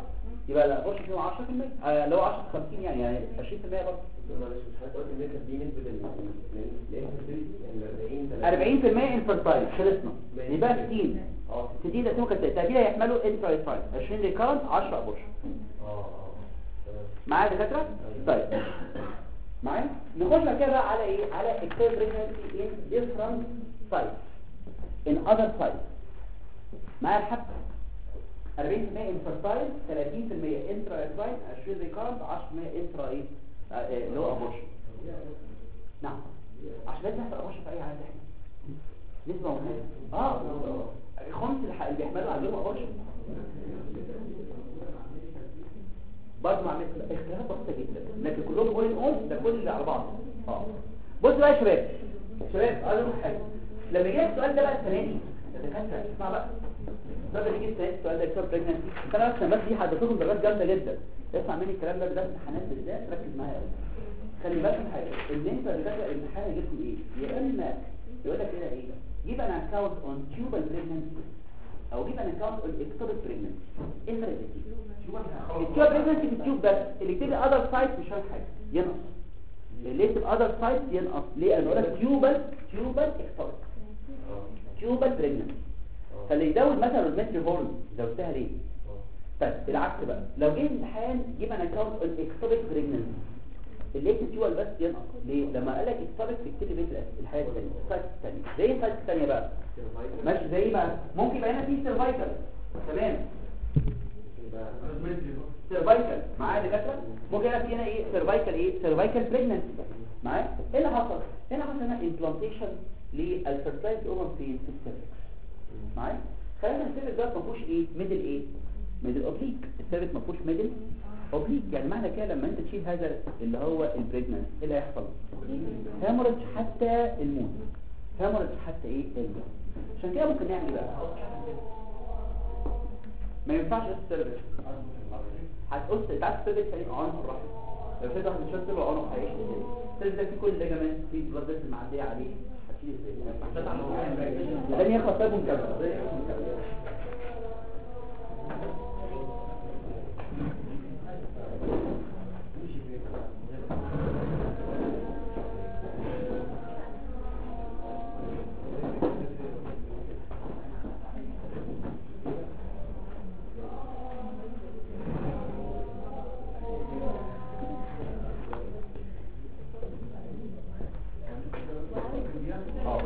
S2: يبقى الابورشن فيهم 10% آه، لو 10 50 يعني يعني 20% برضه
S3: معلش مش حضرتك قلت ان كانت دي نسبه الانفيرتيليتي يعني 40
S2: 40% انفرتايل خلصنا يبقى 60
S3: اه
S2: 60 ده ممكن تقريبا يحملوا انفرتايل 20 ريكارنت 10 ابورشن
S3: اه اه تمام
S2: معايا يا دكاتره طيب معايا نخش بعد كده بقى على ايه على extended pregnancy in different sites in other sites معايا الحب 40% infertile 30% intrauterine 20 recurrent 10% intra ايه آه، آه، اللي هو abortion نعم عشان لازم يحصل abortion في اي عيال احنا نسبة مهمة اه خمس الح- اللي بيحملوا عندهم abortion برضه مع مثل اختلاف بسيطة جدا لكن كلهم اول ان اول ده كل اللي على بعض اه بصوا بقى يا شباب شباب اقول لكم حاجه لما يجي السؤال ده بقى السنه دي يا دكاتره اسمع بقى ده اللي يجي السنه دي السؤال ده دكتور بريجنسي انا بس بس دي حددتكم درجات جامده جدا اسمع مني الكلام ده ده امتحانات بالذات ركز معايا قوي خلي بالك من حاجه ان انت دكاتره الامتحان يجيبكم ايه يا اما يقول لك كده ايه جيب ان اكونت اون تيوبال بريجنسي او جيب ان اكونت اون اكتوبر بريجنسي ايه الفرق بين التيوب بريجنسي في التيوب بس اللي يكتب اذر سايت مش فاهم حاجه ينقص اللي يكتب اذر سايت ينقص ليه انا بقول لك تيوبال تيوبال اكتوبر تيوبال بريجنسي فاللي يزود مثلا روزمتري هورن زودتها ليه طيب العكس بقى لو جه امتحان جيب انا اكونت الاكتوبيك بريجنسي اللي يكتب تيوبال بس ينقص ليه لما قال لك اكتوبيك تكتب بيت الحاجه الثانيه السايت الثانيه زي ايه السايت الثانيه بقى ماشي زي ما ممكن يبقى هنا في سيرفايكال تمام سيرفايكال معايا دكاتره ممكن هنا في هنا ايه سيرفايكال ايه سيرفايكال بريجننسي معايا ايه اللي حصل هنا حصل هنا امبلانتيشن للفيرتايل اوفر في السيرفكس معايا خلينا السيرفكس ده ما فيهوش ايه ميدل ايه ميدل اوبليك السيرفكس ما فيهوش ميدل اوبليك يعني معنى كده لما انت تشيل هذا اللي هو البريجننسي ايه اللي هيحصل هيموريدج حتى الموت هيموريدج حتى ايه الموت عشان كده ممكن نعمل ايه بقى ما ينفعش السيرفكس هتقص انت عارف السيرفكس هيبقى يعني عنق الرحم لو في واحد مش له عنق هيعيش ازاي السيرفكس ده فيه كل ليجامنت فيه بلاد فيسل معديه عليه هتشيل ازاي لازم ياخد طيب مكمل زي مكمل اه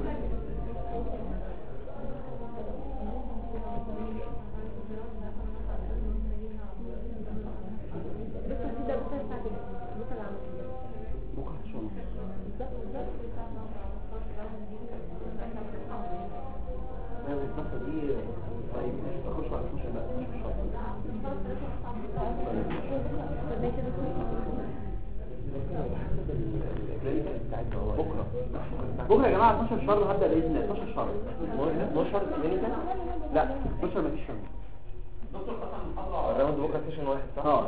S2: بكره ان شاء الله لا الفترة دي طيب مش تخش على السوشيال بقى مش شرط بكره بكره يا جماعه 12 شهر هبدا باذن الله 12 شهر 12 كلينيكال لا 12 مفيش شهر
S3: الراوند بكره سيشن واحد صح؟
S2: اه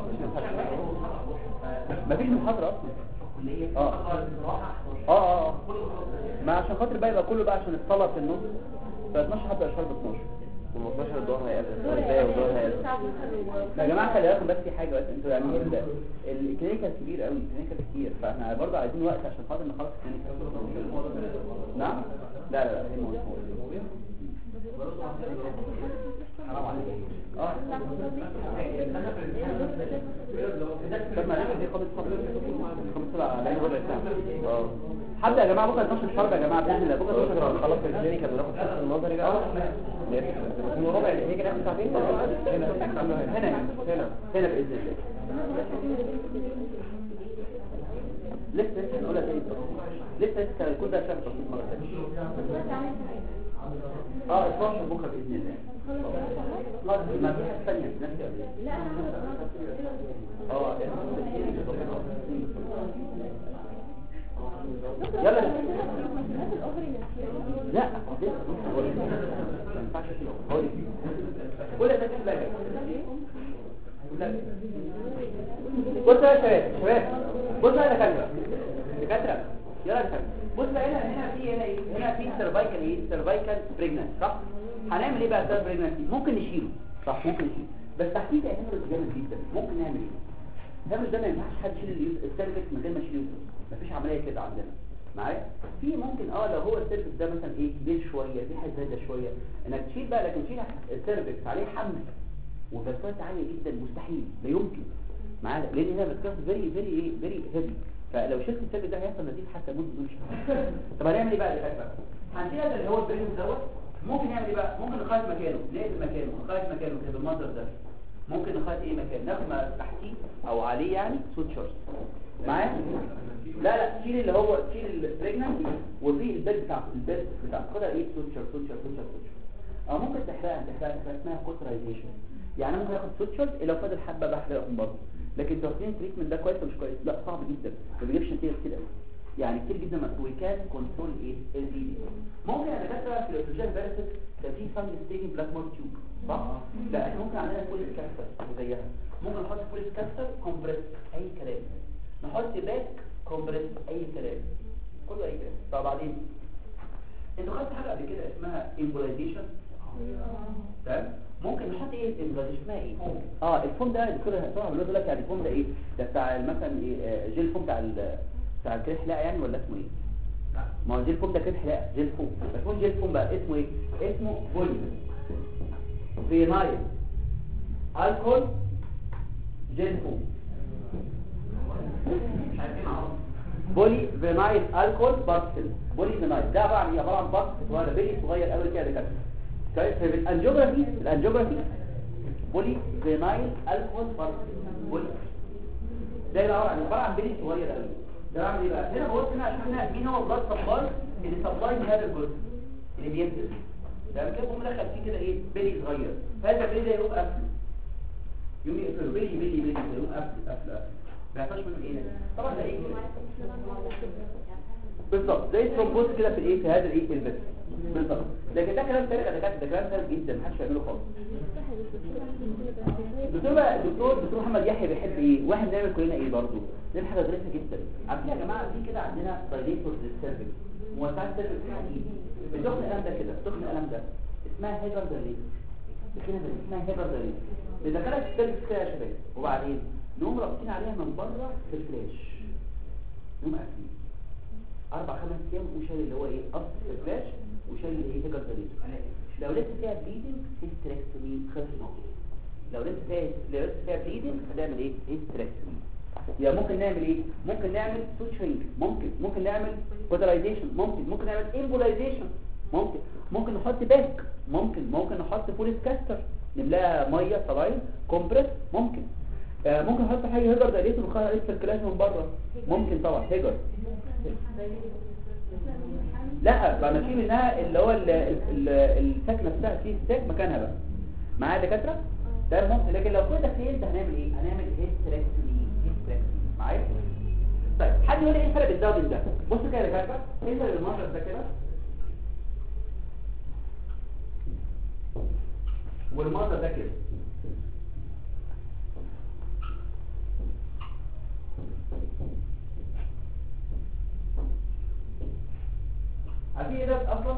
S2: مفيش محاضره اصلا اه اه اه اه ما عشان خاطر بقى يبقى كله بقى عشان الصلاه في النص ف 12 هبدا شهر ب 12
S3: و12 الدور هيقابل ازاي والدور هيقابل
S2: يا جماعه خلي بالكم بس في حاجه بس انتوا يعني ال- الكلينيكال كبير قوي الكلينيكال كتير فاحنا برضه عايزين وقت عشان خاطر نخلص الكلينيكال نعم لا لا لا هي موجودة. حرام عليك اه طب ما نعمل دي قبل صبر خمس سبع لين ربع ساعه اه حتى يا جماعه بكره 12 شهر يا جماعه باذن الله بكره 12 شهر
S3: خلاص الكلينيكال بناخد حصه النظري بقى اثنين وربع هيجي ناخد ساعتين هنا
S2: هنا هنا هنا هنا باذن الله لسه لسه هنقولها تاني لسه لسه كل ده شاب بسيط مره ثانيه اه 12 بكره باذن الله خلاص ما في حاجه ثانيه نفس الوقت. اه يلا لا ما ينفعش كده هو دي. كل ده كده لا بص يا شباب شباب بص يا دكاتره دكاتره يلا يا دكاتره بص بقى هنا هنا في هنا ايه هنا في سيرفايكال ايه سيرفايكال بريجننت صح هنعمل ايه بقى سيرفايكال بريجننت ممكن نشيله صح ممكن نشيله بس تحتيه هيمرج جامد جدا ممكن نعمل ايه الهامش ده ما ينفعش حد يشيل اليوز- السيرفكس من غير ما يشيل اليوترس مفيش عمليه كده عندنا معايا في ممكن اه لو هو السيرفكس ده مثلا ايه كبير شويه في حاجه زايده شويه انك تشيل بقى لكن تشيل السيرفكس عليه حمل وفاسكولات عاليه جدا مستحيل لا يمكن معايا لان هنا فاسكولات فيري فيري ايه فيري هيفي فلو شلت السيرفكس ده هيحصل نزيف حتى موت بدون شهر طب هنعمل ايه بقى دلوقتي بقى هنشيل هذا اللي هو البريم دوت ممكن نعمل ايه بقى ممكن نخيط مكانه نقفل مكانه نخيط مكانه كده بالمنظر ده ممكن نخيط ايه مكان ناخد ما تحتيه او عليه يعني سوتشرز معايا لا لا شيل اللي هو شيل البريجنانسي وفي البيت بتاع البيت بتاع خدها ايه سوتشر سوتشر سوتشر سوتشر او ممكن تحرقها تحرقها تحرقها اسمها كوترايزيشن يعني ممكن اخد سوتشرز لو فضل حبه بحرقهم برضه لكن توفين تريتمنت ده كويس ولا مش كويس لا صعب جدا ما بيجيبش نتيجه كتير قوي يعني كتير جدا وي كان كنترول ايه البيبي ممكن انا دكاتره في الاوتروجين فيرسس كان في فاميلي ستيجن بلاك مور تيوب صح لا احنا ممكن عندنا فول كاستر زيها ممكن نحط فول كاستر كومبريس اي كلام نحط باك كومبريس اي كلام كله اي كلام طب بعدين انتوا خدتوا حاجه قبل كده اسمها امبولايزيشن تمام ممكن نحط ايه الامبولايزيشن اسمها ايه اه الفوم ده الدكتور طبعا بيقول لك يعني الفوم ده ايه ده بتاع مثلا ايه آه، جيل فوم بتاع ال- بتاع الكريح حلاقه يعني ولا اسمه ايه ما هو جيل فوم ده كريح حلاقه جيل فوم بس هو جيل فوم بقى اسمه ايه اسمه فولي فينايل الكول جيل فوم بولي فينايل الكول بارتل بولي فينايل ده عباره عن ايه عباره عن بارتل صغير بيلي صغير قوي كده كده طيب في الانجيوجرافي الانجيوجرافي بولي فينايل الكول بارتل بولي ده عباره عن عباره عن بيلي صغير قوي ده بعمل ايه بقى هنا بص هنا عشان هنا مين هو البلاد سبلاي اللي سبلاي هذا الجزء اللي بينزل ده كده بقوم دخل فيه كده ايه بيلي صغير فهذا البيلي ده يقوم قافله يوم يقفل بيلي بيلي بيلي يقوم قافل قافل قافل ما يعرفش منه ايه طبعا ده ايه بالظبط زي الترومبوز كده في الايه في هذا الايه البس بالظبط لكن ده كلام فارغ ده كلام ده كلام فارغ جدا محدش يعمله خالص الدكتور بقى الدكتور الدكتور محمد يحيى بيحب ايه واحد بنعمل كلنا ايه برضه دي حاجه ظريفه جدا عارفين يا جماعه في كده عندنا دايليتورز للسيرفكس موسعات السيرفكس حديد بتخن القلم ده كده بتخن القلم ده اسمها هيبر دايليتور كده اسمها هيبر دايليتور بندخلها في السيرفكس كده يا شباب وبعدين نقوم رابطين عليها من بره في الفلاش نقوم قافلين اربع خمس ايام وشايل اللي هو ايه قص في الفلاش وشايل ايه هيبر دايليتور لو لسه فيها بليدنج هيستريكتومي خلص الموضوع لو لسه فيها لو لسه فيها بليدنج هنعمل ايه هيستريكتومي يبقى ممكن نعمل ايه ممكن نعمل سوتشرينج ممكن ممكن نعمل بودرايزيشن ممكن ممكن نعمل امبولايزيشن ممكن ممكن نحط باك ممكن ممكن نحط فوليس كاستر نملاها ميه صلاين كومبريس ممكن آه ممكن نحط حاجه هيجر دايليتور ونخلي عليه سيركيليشن من بره ممكن طبعا هيجر لا بقى نشيل منها اللي هو ال- ال- الساك نفسها في ساك مكانها بقى معايا دكاتره ده ممكن لكن لو كل ده فيلد هنعمل ايه هنعمل هيستريكتومي هيستريكتومي معايا طيب حد يقول لي ايه الفرق بين ده وبين ده بصوا كده يا دكاتره ايه الفرق بين المنظر ده كده والمنظر ده كده عارفين ايه ده اصلا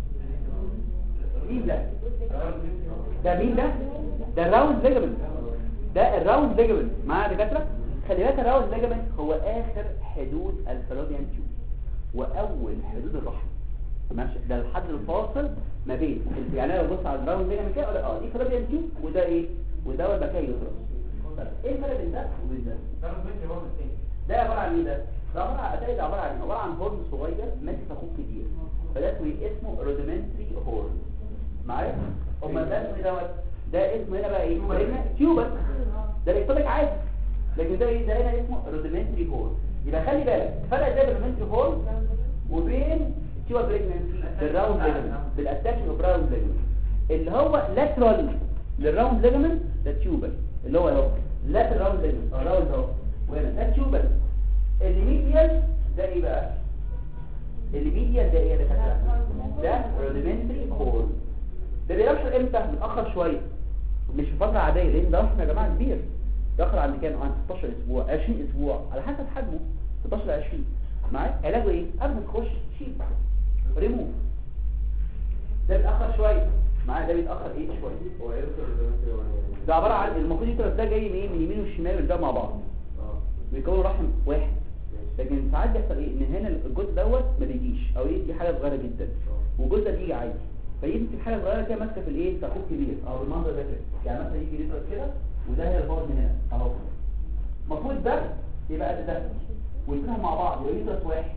S2: مين ده ده مين ده ده الراوند ليجمنت ده الراوند ليجمنت معايا يا دكاتره خلي بالك الراوند ليجمنت هو اخر حدود الفالوبيان تيوب واول حدود الرحم ماشي ده الحد الفاصل ما بين يعني انا ببص على الراوند ليجمنت كده أقول اه دي فالوبيان تيوب وده ايه وده المكان يوترس طيب ايه الفرق بين ده وبين ده ده عباره عن ايه ده ده عباره عن ده عباره عن عباره عن هورن صغير ماسك اخوك كتير فده اسمه إيه؟ اسمه روديمنتري هورن معايا امال ده اسمه إيه دوت ده اسمه هنا بقى ايه هنا تيوبر ده الاكتوبيك عادي لكن ده ايه ده هنا اسمه روديمنتري هورن يبقى خلي بالك فرق ده الروديمنتري هورن وبين تيوبر بريجننسي بالراوند ليجمنت بالاتاكشن اوف راوند ليجمنت اللي هو لاترال للراوند ليجمنت ده تيوبر اللي هو اهو لاترال راوند ليجمنت اه راوند اهو وهنا ده تيوبر الميديال ده ايه بقى الميديال ده ايه يا دكاتره ده روديمنتري هورن ده بيرشح امتى متاخر شويه مش في فتره عاديه لان ده رقم يا جماعه كبير دخل عند كام عند 16 اسبوع 20 اسبوع على حسب حجمه 16 ل 20 معايا علاجه ايه قبل ما تخش شيل ريموف ده بيتاخر شويه معايا ده بيتاخر ايه شويه
S3: هو ايه الدكتور
S2: ده عباره عن المفروض اليوترس ده جاي من ايه من يمين والشمال والجنب مع بعض
S3: اه
S2: بيكونوا رحم واحد لكن ساعات بيحصل ايه ان هنا الجزء دوت ما بيجيش او ايه دي حاجه صغيره جدا والجزء ده بيجي عادي فيمسك حاجه صغيره كده ماسكه في الايه في كبير او المنظر ده كده يعني مثلا يجي يضرب كده وده هي البعد من هنا اهو المفروض ده يبقى قد ده والاثنين مع بعض يبقى يضرب واحد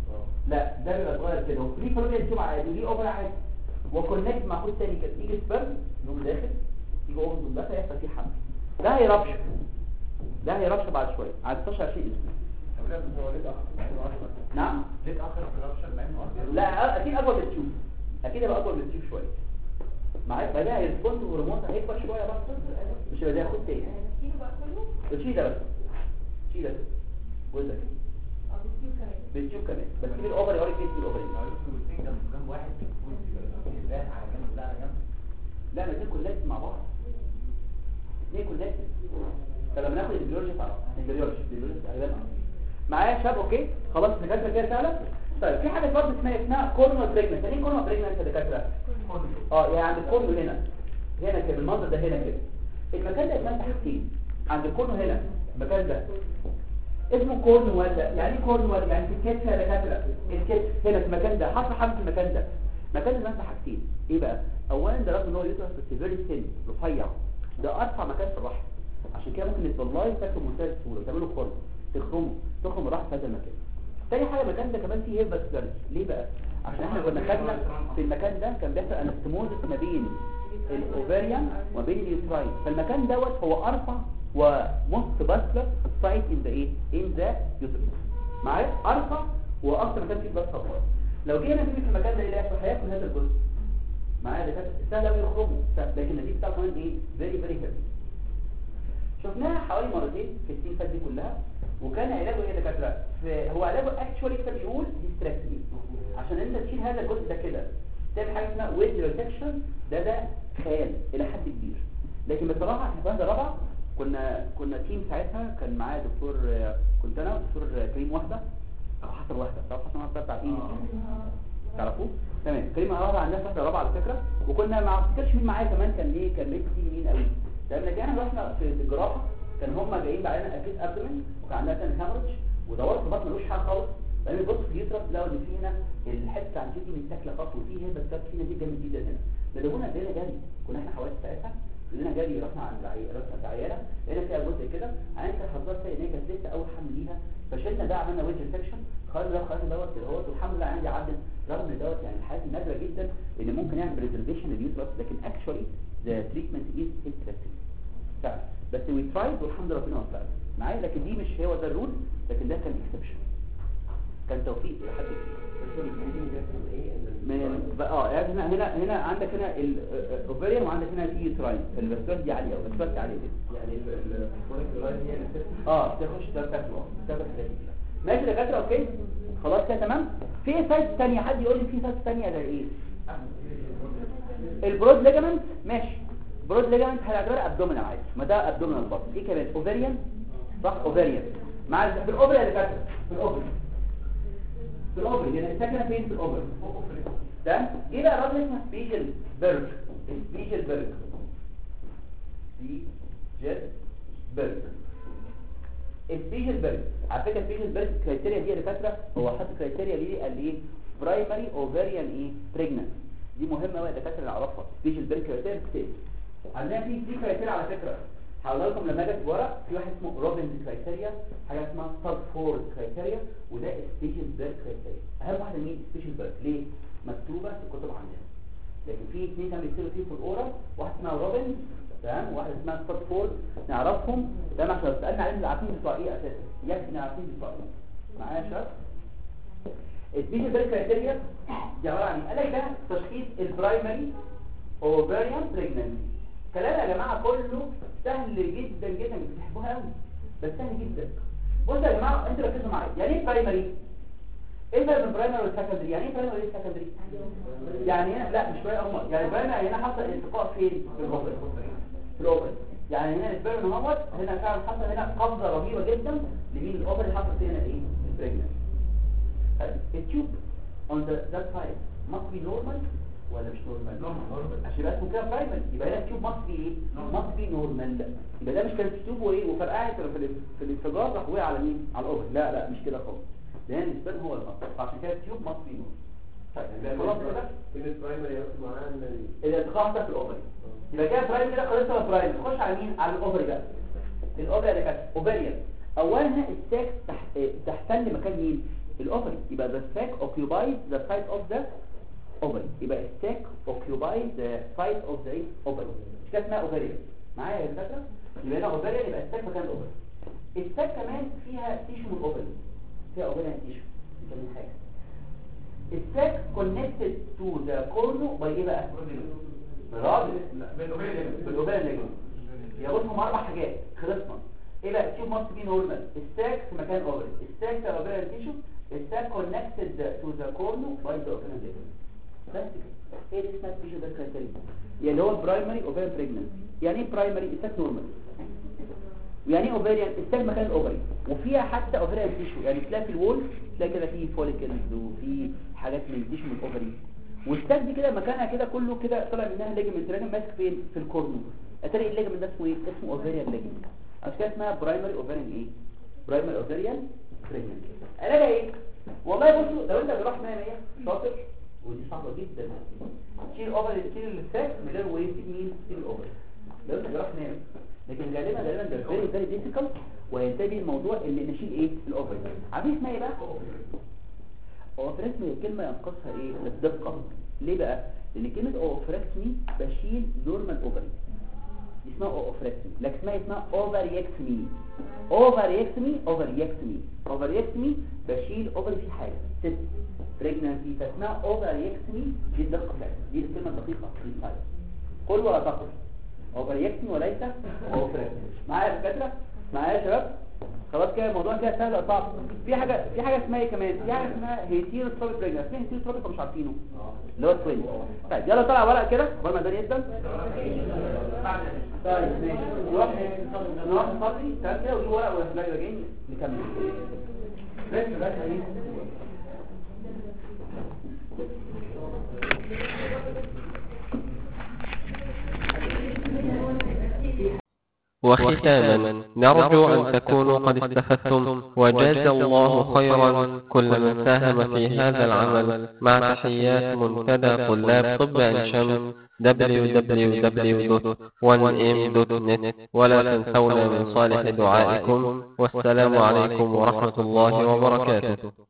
S2: لا ده بيبقى صغير كده وفي فلوبيا تيوب عادي وليه اوفر عادي وكونكت مع خد تاني كده يجي سبرم يقوم داخل يجي اوفر ده فيحصل فيه حمل ده هيربش ده هيربش بعد شويه على 16 20 اسبوع
S3: هو ليه تاخر
S2: نعم
S3: ليه تاخر في الرابشر مع انه اصلا
S2: لا اكيد اكبر بالتيوب اكيد هيبقى اكبر بالتيوب شويه معاك بقى ده هيرسبونس هرمون هيكبر شويه برضه مش هيبقى زي خد تاني
S4: هنشيله بقى كله
S2: بتشيل ده بس شيل ده جزء كده
S4: اه بتسيب كمان
S2: بالتيوب كمان بس تجيب الاوفر يوريك فيه الاوفر
S3: جنب واحد ده على جنب ده على جنب
S2: لا ما الاثنين كونكت مع بعض اثنين كونكت فلما ناخد البيولوجي تعرف البيولوجي البيولوجي غالبا معايا شاب اوكي خلاص الدكاتره كده سهله طيب في حاجه برضه اسمها اسمها كورنر بريجننت يعني ايه كورنر بريجننت يا دكاتره اه يعني عند الكورن هنا هنا كده المنظر ده هنا كده المكان ده اسمه حاجتين عند الكورن هنا المكان ده اسمه كورن ولا يعني ايه كورن ولا يعني في الكتف يا دكاتره الكتف هنا في المكان ده حصل حمل في المكان ده المكان ده اسمه حاجتين ايه بقى اولا ده رغم ان هو يوترس بس فيري سن رفيع ده ارفع مكان في الرحم عشان كده ممكن يتبلاي تاكل بمنتهى السهوله وتعمله خرم تخرمه تخرم الرحم في هذا المكان تاني حاجه المكان ده كمان فيه هيربس ليه بقى عشان احنا كنا خدنا في المكان ده كان بيحصل انستموزس ما بين الاوفاريان وما بين اليوتراين فالمكان دوت هو ارفع وموست باسلر سايت ان ذا ايه ان ذا يوترس معايا ارفع واكتر مكان فيه بلاد سبلاي لو جينا في المكان ده ايه اللي هيحصل هياكل هذا الجزء معايا ده كان سهل قوي يخرجه سهل. لكن النتيجه بتاعته كمان ايه فيري فيري هيفي شفناها حوالي مرتين في السنين فاتت دي كلها وكان علاجه ايه يا دكاتره في- هو علاجه اكشوالي كده بيقول هيستراكتومي عشان انت تشيل هذا الجزء ده كده تعمل حاجه اسمها ويز ريسكشن ده ده خيال الى حد كبير لكن بصراحه احنا في السنه الرابعه كنا كنا تيم ساعتها كان معايا دكتور آه، كنت انا ودكتور كريم وحده او حسن وحده تعرف حسن وحده بتاع ايه تعرفوه تمام كريم وحده عندنا فتره رابعه على فكره وكنا ما افتكرش مين معايا كمان كان ايه كان لسه في مين قوي لما رجعنا رحنا في الجراحه كان هم جايين بعدنا اكيد ابدومين وكان عندنا كان هامرج ودورت في البطن ملوش حاجه خالص بعدين بص في اليوترس لقوا ان في هنا الحته بتاعت دي متاكله خط وفي هنا بس في دي جامد جدا هنا بدأونا لقينا جري كنا احنا حوالي ساعتها لقينا جري رحنا عند العيال رحنا العياله لقينا فيها جزء كده عين كانت حضرتك فيها ان هي كانت لسه اول حمل ليها فشلنا ده عملنا ويج سكشن خرج ده خرج دوت كده اهوت والحمد لله عندي عدت رغم ان دوت يعني الحالات نادره جدا ان ممكن يعمل بريزرفيشن لليوترس لكن اكشولي ذا تريتمنت از انترستنج فعلا بس وي ترايد والحمد لله ربنا وفقنا معايا لكن دي مش هو ده الرول لكن ده كان اكسبشن كان توفيق لحد كبير من بقى اه يعني هنا هنا هنا عندك هنا الاوفريان وعندك هنا في يوتراين الفاسكولار دي عاليه قوي الفاسكولار دي عاليه جدا
S3: يعني الفوليك هي اللي بتفتح
S2: اه تخش ده تاكله تاكل الحاجات دي كلها. ماشي يا دكاتره اوكي خلاص كده تمام في سايت ثانيه حد يقول لي في سايت ثانيه ده ايه البرود ليجامنت ماشي برود ليجامنت هنعتبرها ابدومينال عادي ما ده ابدومينال برضه ايه كمان اوفريان صح اوفريان مع ال- في الاوفري يا دكاتره في الاوفري في الاوفري يعني السكنه فين في الاوفري ده ايه بقى الراجل اسمه سبيجل بيرج سبيجل بيرج سبيجل بيرج سبيجل بيرج على فكره سبيجل بيرج الكرايتيريا دي يا دكاتره هو حط كرايتيريا ليه قال ايه برايمري اوفريان ايه بريجننت دي مهمه قوي يا دكاتره نعرفها سبيجل بيرج كرايتيريا كتير عندنا في في كرايتيريا على فكره هقول لكم لما اجي في ورق في واحد اسمه روبنز كرايتيريا حاجه اسمها ستارفورد كرايتيريا وده سبيشال بيرج كرايتيريا اهم واحده مين سبيشال بيرج ليه مكتوبه في الكتب عندنا لكن في اثنين كانوا بيكتبوا فيه في الاورال واحد اسمها روبنز تمام وواحد اسمها ستارفورد نعرفهم تمام عشان لو سالنا عليهم عارفين بتوع ايه اساسا يكفي عارفين بتوع ايه معايا يا شباب السبيشال بيرج كرايتيريا دي عباره عن ايه قال لك ده تشخيص البرايمري اوفريان بريجننسي كلام يا جماعه كله سهل جدا جدا بتحبوها قوي بس سهل جدا بصوا يا جماعه انتوا ركزوا معايا يعني ايه برايمري ايه الفرق بين برايمري والسكندري يعني ايه برايمري والسكندري يعني هنا لا مش برايمري هم يعني برايمري هنا حصل التقاء فين في الاوفر في الاوفر يعني هنا السبيرم اهوت هنا فعلا حصل هنا قبضه رهيبه جدا لمين الاوفر اللي حصل فيه هنا ايه البريجننت التيوب on the that side must be normal ولا مش نورمال عشان يبقى اسمه كده برايمري يبقى هنا التيوب ماست بي ايه ماست بي نورمال يبقى ده مش كانت تيوب وايه وفرقعت في ال- في الانفجار راح وقع على مين على الاوفر لا لا مش كده خالص لان السبرم هو المصدر فعشان كده التيوب ماست بي نورمال طيب يبقى خلاص كده
S3: كلمة برايمري يقصد معناها ان
S2: الانتقاء ده في الاوفري يبقى كده برايم كده خلصنا برايم نخش على مين على الاوفري بقى الاوفري اللي كانت اوفريان اولا الساك تحت تحتل مكان مين الاوفري يبقى the sac occupies the site of the ovary يبقى الساك occupies the site of the ovary مش كده اسمها اوفريان معايا يا دكاتره يبقى هنا اوفريان يبقى الساك مكان الاوفري الساك كمان فيها تيشو من الاوفري فيها اوفريان تيشو دي كمان حاجه الساك connected to the cornu by ايه بقى برافو بالاوبال نجم ياخدهم اربع حاجات خلصنا ايه بقى تيوب ماست بي نورمال الساك في مكان اوفري الساك في اوفري تيشو الساك كونكتد تو ذا كورنو باي ذا اوبرال نجم بس كده ايه دي اسمها تيشو ده كرايتيريا يعني هو برايمري اوفري بريجننت يعني ايه برايمري الساك نورمال ويعني ايه اوفريان الساك مكان الاوفري وفيها حتى اوفريان تيشو يعني تلاقي في الوول تلاقي كده فيه فوليكلز وفي حاجات من تيشو من الاوفري والساك دي كده مكانها كده كله كده طالع منها ليجمنت ليجمنت ماسك فين في الكورنو اتاري الليجمنت ده اسمه ايه اسمه اوفريان ليجمنت عشان كده اسمها برايمري اوفريان ايه برايمري اوفريان بريجننت علاجها ايه والله بصوا لو انت جراح 100 100 شاطر ودي صعبه جدا تشيل اوفر تشيل الساك من غير وايه مين تشيل الاوفر لو انت جراح 100 لكن غالبا غالبا ده فيري فيري ديفيكالت وينتهي الموضوع ان نشيل ايه الاوفر عارفين اسمها ايه بقى اوفريكتمي الكلمه ينقصها ايه الدقه ليه بقى لان كلمه اوفريكتمي بشيل نورمال اوفري دي اسمها اوفريكتمي لكن اسمها اسمها اوفريكتمي اوفريكتمي اوفريكتمي اوفريكتمي بشيل اوفري في حاجه ست بريجنانسي فاسمها اوفريكتمي دي الدقه بتاعتها دي الكلمه الدقيقه في الفايل قل ولا تقل اوفريكتمي وليس اوفريكتمي معايا يا دكاتره معايا يا شباب خلاص كده الموضوع كده سهل ولا صعب في حاجه في حاجه اسمها ايه كمان في حاجه اسمها هيتيرو تروبيك بريجنانسي اسمها هيتيرو تروبيك مش عارفينه اللي هو التوين طيب يلا طلع ورق كده قبل ما ده يبدا طيب ماشي نروح نروح نصلي تمام كده ونجيب ورق ونحن راجعين نكمل بس بس ايه
S1: وختاما نرجو أن تكونوا قد استفدتم وجاز الله خيرا كل من ساهم في هذا العمل مع تحيات منتدى طلاب طب عين شمس www.1m.net ولا تنسونا من صالح دعائكم والسلام عليكم ورحمة الله وبركاته